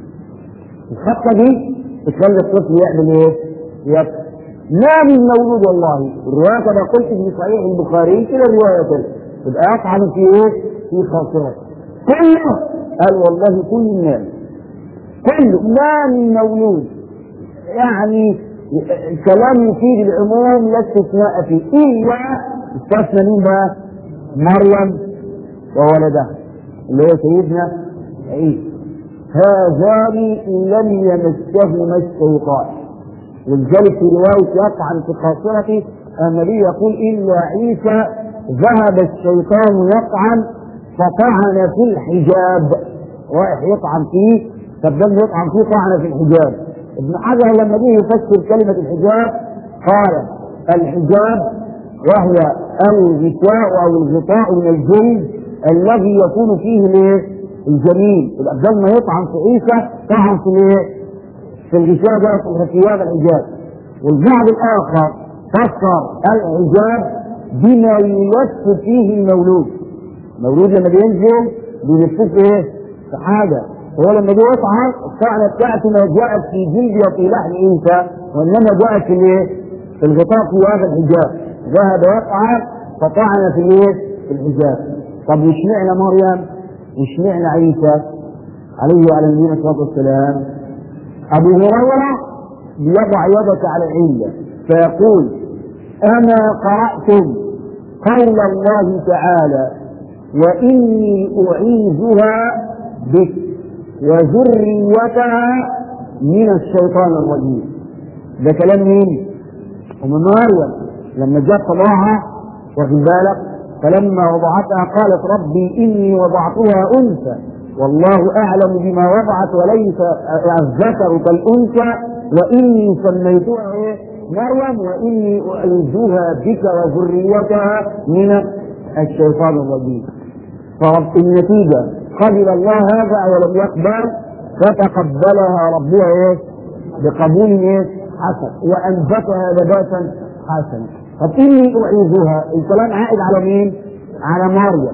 الخطه دي تخلي الطفل يعمل ايه؟ يطعن ما من مولود والله الروايه كما قلت في صحيح البخاري كلا روايه يبقى يطعن في ايه؟ في خاصرته كله قال والله كل الناس كله ما من مولود يعني كلام يفيد العموم لا استثناء فيه الا استثنى مين بقى؟ مريم وولدها اللي هو سيدنا عيسى هذان لم يمسهما الشيطان ولذلك في رواية يطعن في خاصرته النبي يقول إلا عيسى ذهب الشيطان يطعن فطعن في الحجاب رايح يطعن فيه فالدم يطعن فيه طعن في الحجاب ابن حجر لما جه يفسر كلمة الحجاب قال الحجاب وهو الغشاء أو الغطاء من الجلد الذي يكون فيه الايه؟ الجميل يبقى بدل ما يطعن في عيسى طعن في الايه؟ في الغشاء ده في هذا الحجاب والبعض الآخر فسر الحجاب بما يلف فيه المولود المولود لما بينزل بيلفوه في ايه؟ في حاجة هو لما جه يطعن الطعنة بتاعته ما جاءت في جلد وفي لحم انثى وانما جاءت في الايه؟ في الغطاء في هذا الحجاب ذهب يطعن فطعن في الايه؟ في الحجاب طب واشمعنى مريم؟ واشمعنى عيسى؟ عليه وعلى نبينا الصلاه والسلام ابو هريره بيضع يدك على العله فيقول أما قرأتم قول الله تعالى وإني أعيذها بك وذريتها من الشيطان الرجيم ده كلام مين؟ أم مريم لما جاء طلعها واخد بالك فلما وضعتها قالت ربي إني وضعتها أنثى والله أعلم بما وضعت وليس الذكر كالأنثى وإني سميتها إيه؟ مريم وإني أعيذها بك وذريتها من الشيطان الرجيم فرب النتيجة قبل الله هذا ولم يقبل فتقبلها ربها ايه؟ بقبول ايه؟ حسن وانبتها نباتا حسنا طب اني اعيذها الكلام عائد على مين؟ على مريم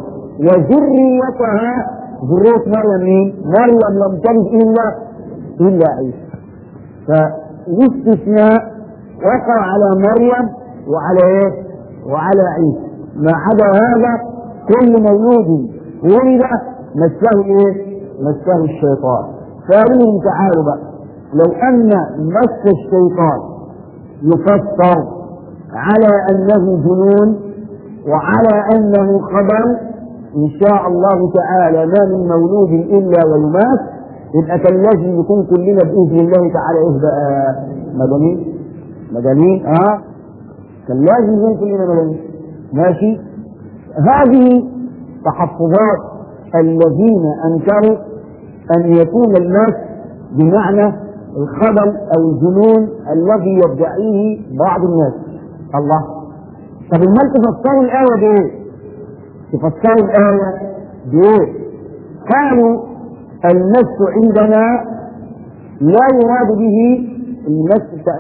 وذريتها ذرية مريم مين؟ مريم لم تلد الا الا عيسى فالاستثناء وقع على مريم وعلى ايه؟ وعلى عيسى ما عدا هذا كل مولود ولد مسه ايه؟ مسه الشيطان فارهم تعالوا بقى لو ان مس الشيطان يفسر على انه جنون وعلى انه خبر ان شاء الله تعالى ما من مولود الا ويمات يبقى كان لازم يكون كلنا باذن الله تعالى ايه بقى مجانين مجانين اه كان لازم يكون كلنا مجانين ماشي هذه تحفظات الذين انكروا ان يكون الناس بمعنى الخبل او الجنون الذي يدعيه بعض الناس الله طب امال تفسروا الايه بايه؟ تفسروا الايه بايه؟ قالوا المس عندنا لا يراد به المس بتاع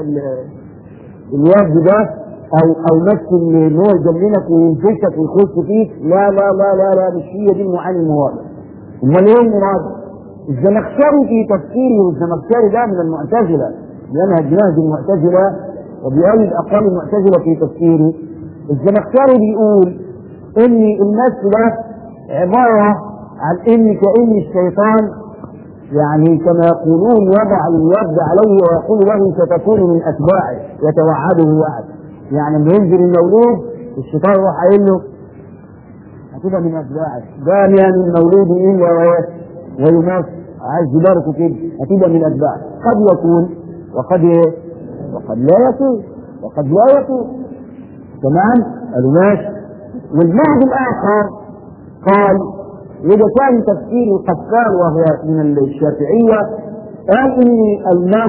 الواد ده او او مس ان هو يجننك وينفشك ويخش فيك لا لا لا لا لا مش هي دي المعاني المراد امال ايه المراد؟ الزمخشري في تفسيره والزمخشري ده من المعتزله منهج نهج المعتزله وبيؤيد اقوال المعتزله في تفسيره الزمخشري بيقول ان المس ده عباره عن ان كان الشيطان يعني كما يقولون وضع اليد عليه ويقول له ستكون من اتباعه يتوعده وعد يعني لما ينزل المولود الشيطان يروح قايل له هتبقى من اتباعك ده يعني المولود الا ويمس عايز يباركوا كده هتبقى من اتباعك قد يكون وقد ايه وقد لا يكون وقد لا يكون تمام قالوا ماشي والبعض الاخر قال واذا كان تفسير القفال وهو من الشافعيه قال ان المس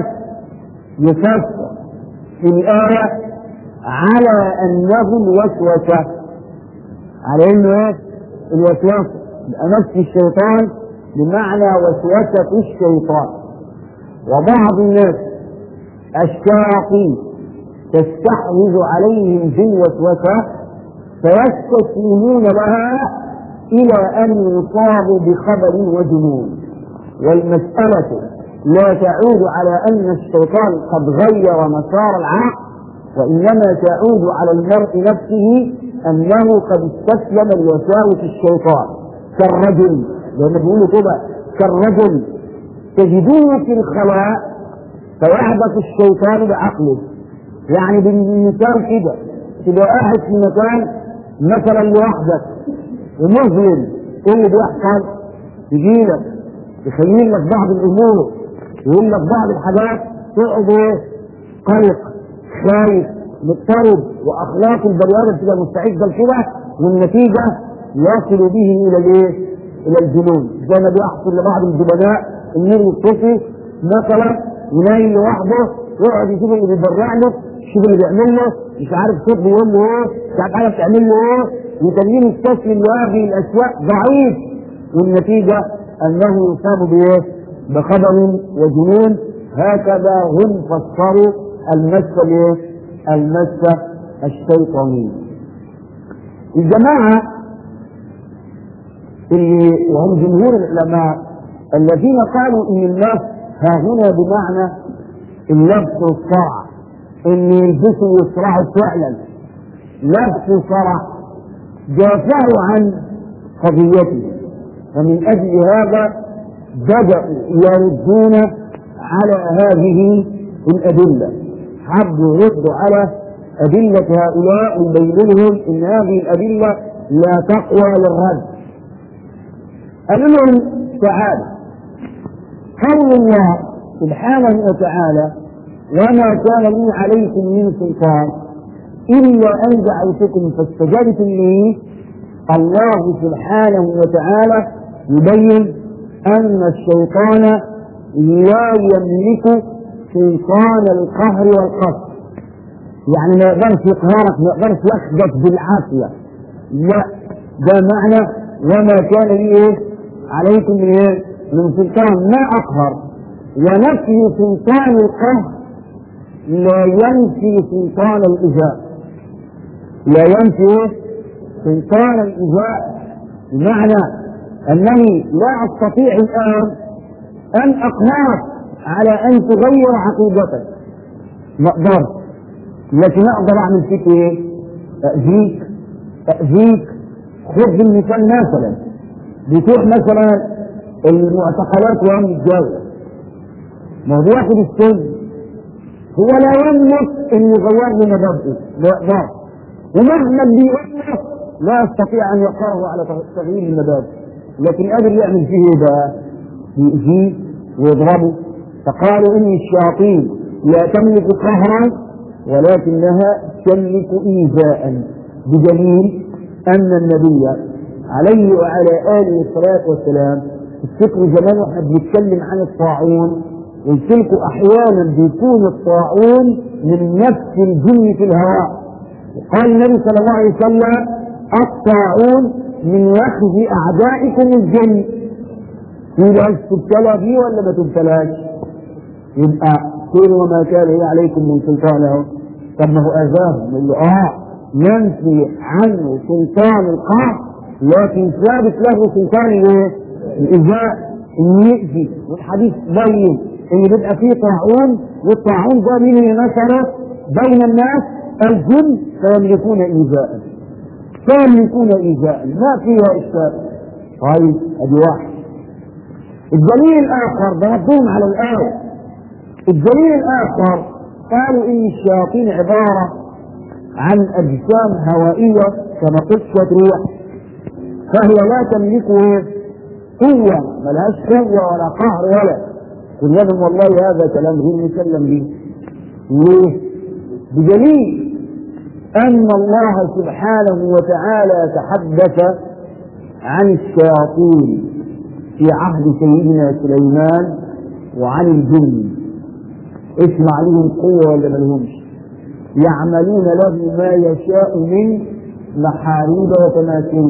يفسر في الايه على انه الوسوسه على انه ايه الوسوسه نفس الشيطان بمعنى وسوسه الشيطان وبعض الناس الشياطين تستحوذ عليهم في الوسوسه فيستسلمون لها الى ان يصابوا بخبر وجنون والمساله لا تعود على ان الشيطان قد غير مسار العقل وانما تعود على المرء نفسه انه قد استسلم لوساوس الشيطان كالرجل لان بيقولوا كده كالرجل تجدوه في الخلاء فيعبث الشيطان بعقله يعني بالمثال كده تبقى قاعد في مكان مثلا لوحدك ومظلم ايه اللي بيحصل؟ يجي لك يخيل لك بعض الامور يقول لك بعض الحاجات تقعد ايه؟ قلق خايف مضطرب واخلاق البني ادم تبقى مستعده لكده والنتيجه يصل به الى الايه؟ الى الجنون زي ما بيحصل لبعض الجبناء النور يطفي مثلا ينايم لوحده يقعد يشوف اللي بيبرع له يشوف اللي بيعمل له مش عارف صوت بيقول له ايه مش عارف حاجه بتعمل له ايه يخليه يستسلم لهذه الاشياء ضعيف والنتيجه انه يصاب بايه؟ بخبر وجنون هكذا هم فسروا المسه الايه؟ المسه الشيطانيه. الجماعه اللي وهم جمهور العلماء الذين قالوا ان الناس ها هنا بمعنى اللبس والصرع ان يلبسوا ويصرعوا فعلا لبس وصرع دافعوا عن قضيته فمن اجل هذا بدأوا يردون على هذه الأدلة حبوا يردوا على أدلة هؤلاء ويبين لهم إن هذه الأدلة لا تقوى للرد قالوا لهم تعالى قول الله سبحانه وتعالى وما كان لي عليكم من سلطان إلا أن دعوتكم فاستجبتم لي الله سبحانه وتعالى يبين أن الشيطان لا يملك سلطان القهر والقصد يعني ما يقدرش يقهرك ما يقدرش يخدك بالعافية لا ده معنى وما كان لي ايه عليكم من ايه من سلطان ما اقهر ونفي سلطان القهر لا ينفي سلطان الإجاء لا ينفي ايه سلطان الإجاء بمعنى أنني لا أستطيع الآن أن أقهرك على أن تغير عقيدتك ما أقدرش لكن أقدر أعمل فيك إيه؟ أأذيك أأذيك خذ المثال مثلا بتروح مثلا المعتقلات وهو متجوز ما هو بياخد السن هو لا يملك ان يغير لي مبادئه لا يقدر ومهما بيقول لا يستطيع ان يقره على تغيير المبادئ لكن قادر يعمل فيه ايه بقى؟ يؤذيه ويضربه فقالوا ان الشياطين لا تملك قهرا ولكنها تملك ايذاء بدليل ان النبي عليه وعلى اله الصلاه والسلام تفتكروا زمان واحنا بنتكلم عن الطاعون قلت لكم احيانا بيكون الطاعون من نفس الجن في الهواء قال النبي صلى الله عليه وسلم الطاعون من وخز اعدائكم الجن يبقى تبتلى بيه ولا ما تبتلاش؟ يبقى قل وما كان لي عليكم من سلطان اهو طب ما هو اذاهم يقول له اه ينفي عنه سلطان القهر لكن ثابت له سلطان الايه؟ الايذاء ان يأذي والحديث بين ان بيبقى فيه طاعون والطاعون ده مين اللي نشره بين الناس الجن فيملكون ايذاء فيملكون ايذاء ما فيها اشكال طيب ادي واحد الدليل الاخر ده ردهم على الايه الدليل الاخر قالوا ان الشياطين عباره عن اجسام هوائيه كما قلت شويه ريح فهي لا تملك ايه؟ قوة ملهاش قوة ولا قهر ولا قل لهم والله هذا كلام غير مسلم به ليه؟ بدليل أن الله سبحانه وتعالى تحدث عن الشياطين في عهد سيدنا سليمان وعن الجن اسمع لهم قوة ولا ملهمش يعملون له ما يشاء من محاريب وتماثيل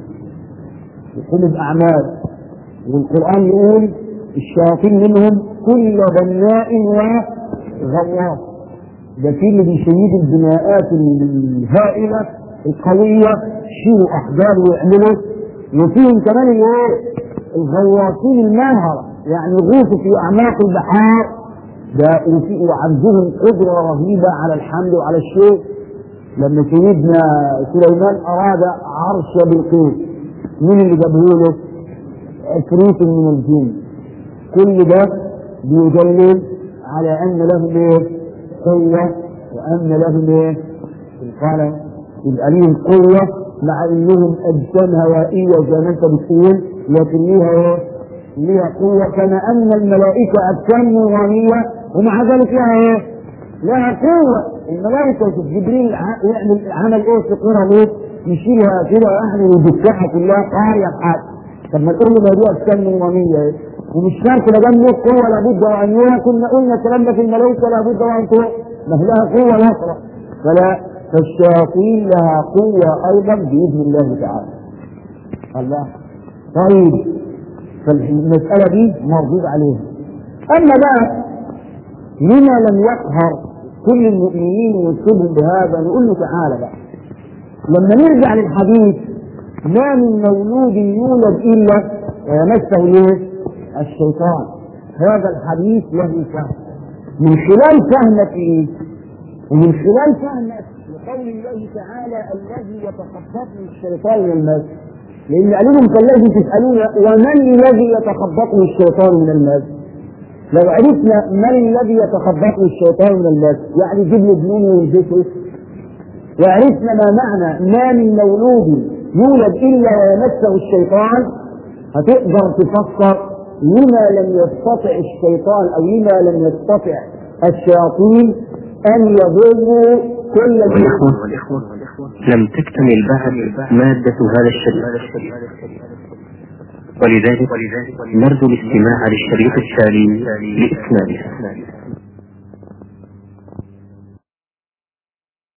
يقوم بأعمال والقرآن يقول الشياطين منهم كل بناء وغواص ده في اللي بيشيد البناءات الهائلة القوية يشيلوا أحجار ويعملوا وفيهم كمان الايه؟ الغواصين الماهرة يعني يغوصوا في أعماق البحار ده وعندهم قدرة رهيبة على الحمل وعلى الشيء لما سيدنا سليمان أراد عرش بلقيس مين اللي جابه له؟ عفريت من الجن كل ده بيدلل على ان لهم ايه؟ قوة وان لهم ايه؟ القلم يبقى ليهم قوة مع انهم اجسام هوائية زي ما انت بتقول لكن ليها ايه؟ ليها قوة كما ان الملائكة اجسام نورانية ومع ذلك لها ايه؟ لها قوة الملائكة جبريل يعمل عمل ايه في قرى ليه؟ يشيلها كده واحد ويدكها كلها قارية بحاجة طب ما تقول له ما دي اجسام نورانيه ايه ومش شرط ما دام له قوه لابد وان يكون كنا قلنا الكلام ده في الملائكه لابد وان تكون ما هي لها قوه نصره فلا فالشياطين لها قوه ايضا باذن الله تعالى الله طيب فالمساله دي مردود عليها اما بقى لما لم يقهر كل المؤمنين ويكتبهم بهذا نقول له تعالى بقى لما نرجع للحديث ما من مولود يولد الا ويمسه ايه؟ الشيطان هذا الحديث له فهم من خلال فهمك ايه؟ ومن خلال فهمك لقول الله تعالى الذي يتخبطه الشيطان من المس لان قالوا لهم كالذي تسالون ومن الذي يتخبطه الشيطان من المس لو عرفنا من الذي يتخبطه الشيطان من المس يعني يجيب له جنون ويلبسه وعرفنا ما معنى ما من مولود يولد إلا ويمسه الشيطان هتقدر تفسر لما لم يستطع الشيطان أو لما لم يستطع الشياطين أن يضروا كل والإخوة لم تكتمل بعد مادة هذا الشريط ولذلك نرجو الاستماع للشريط التالي لإكمالها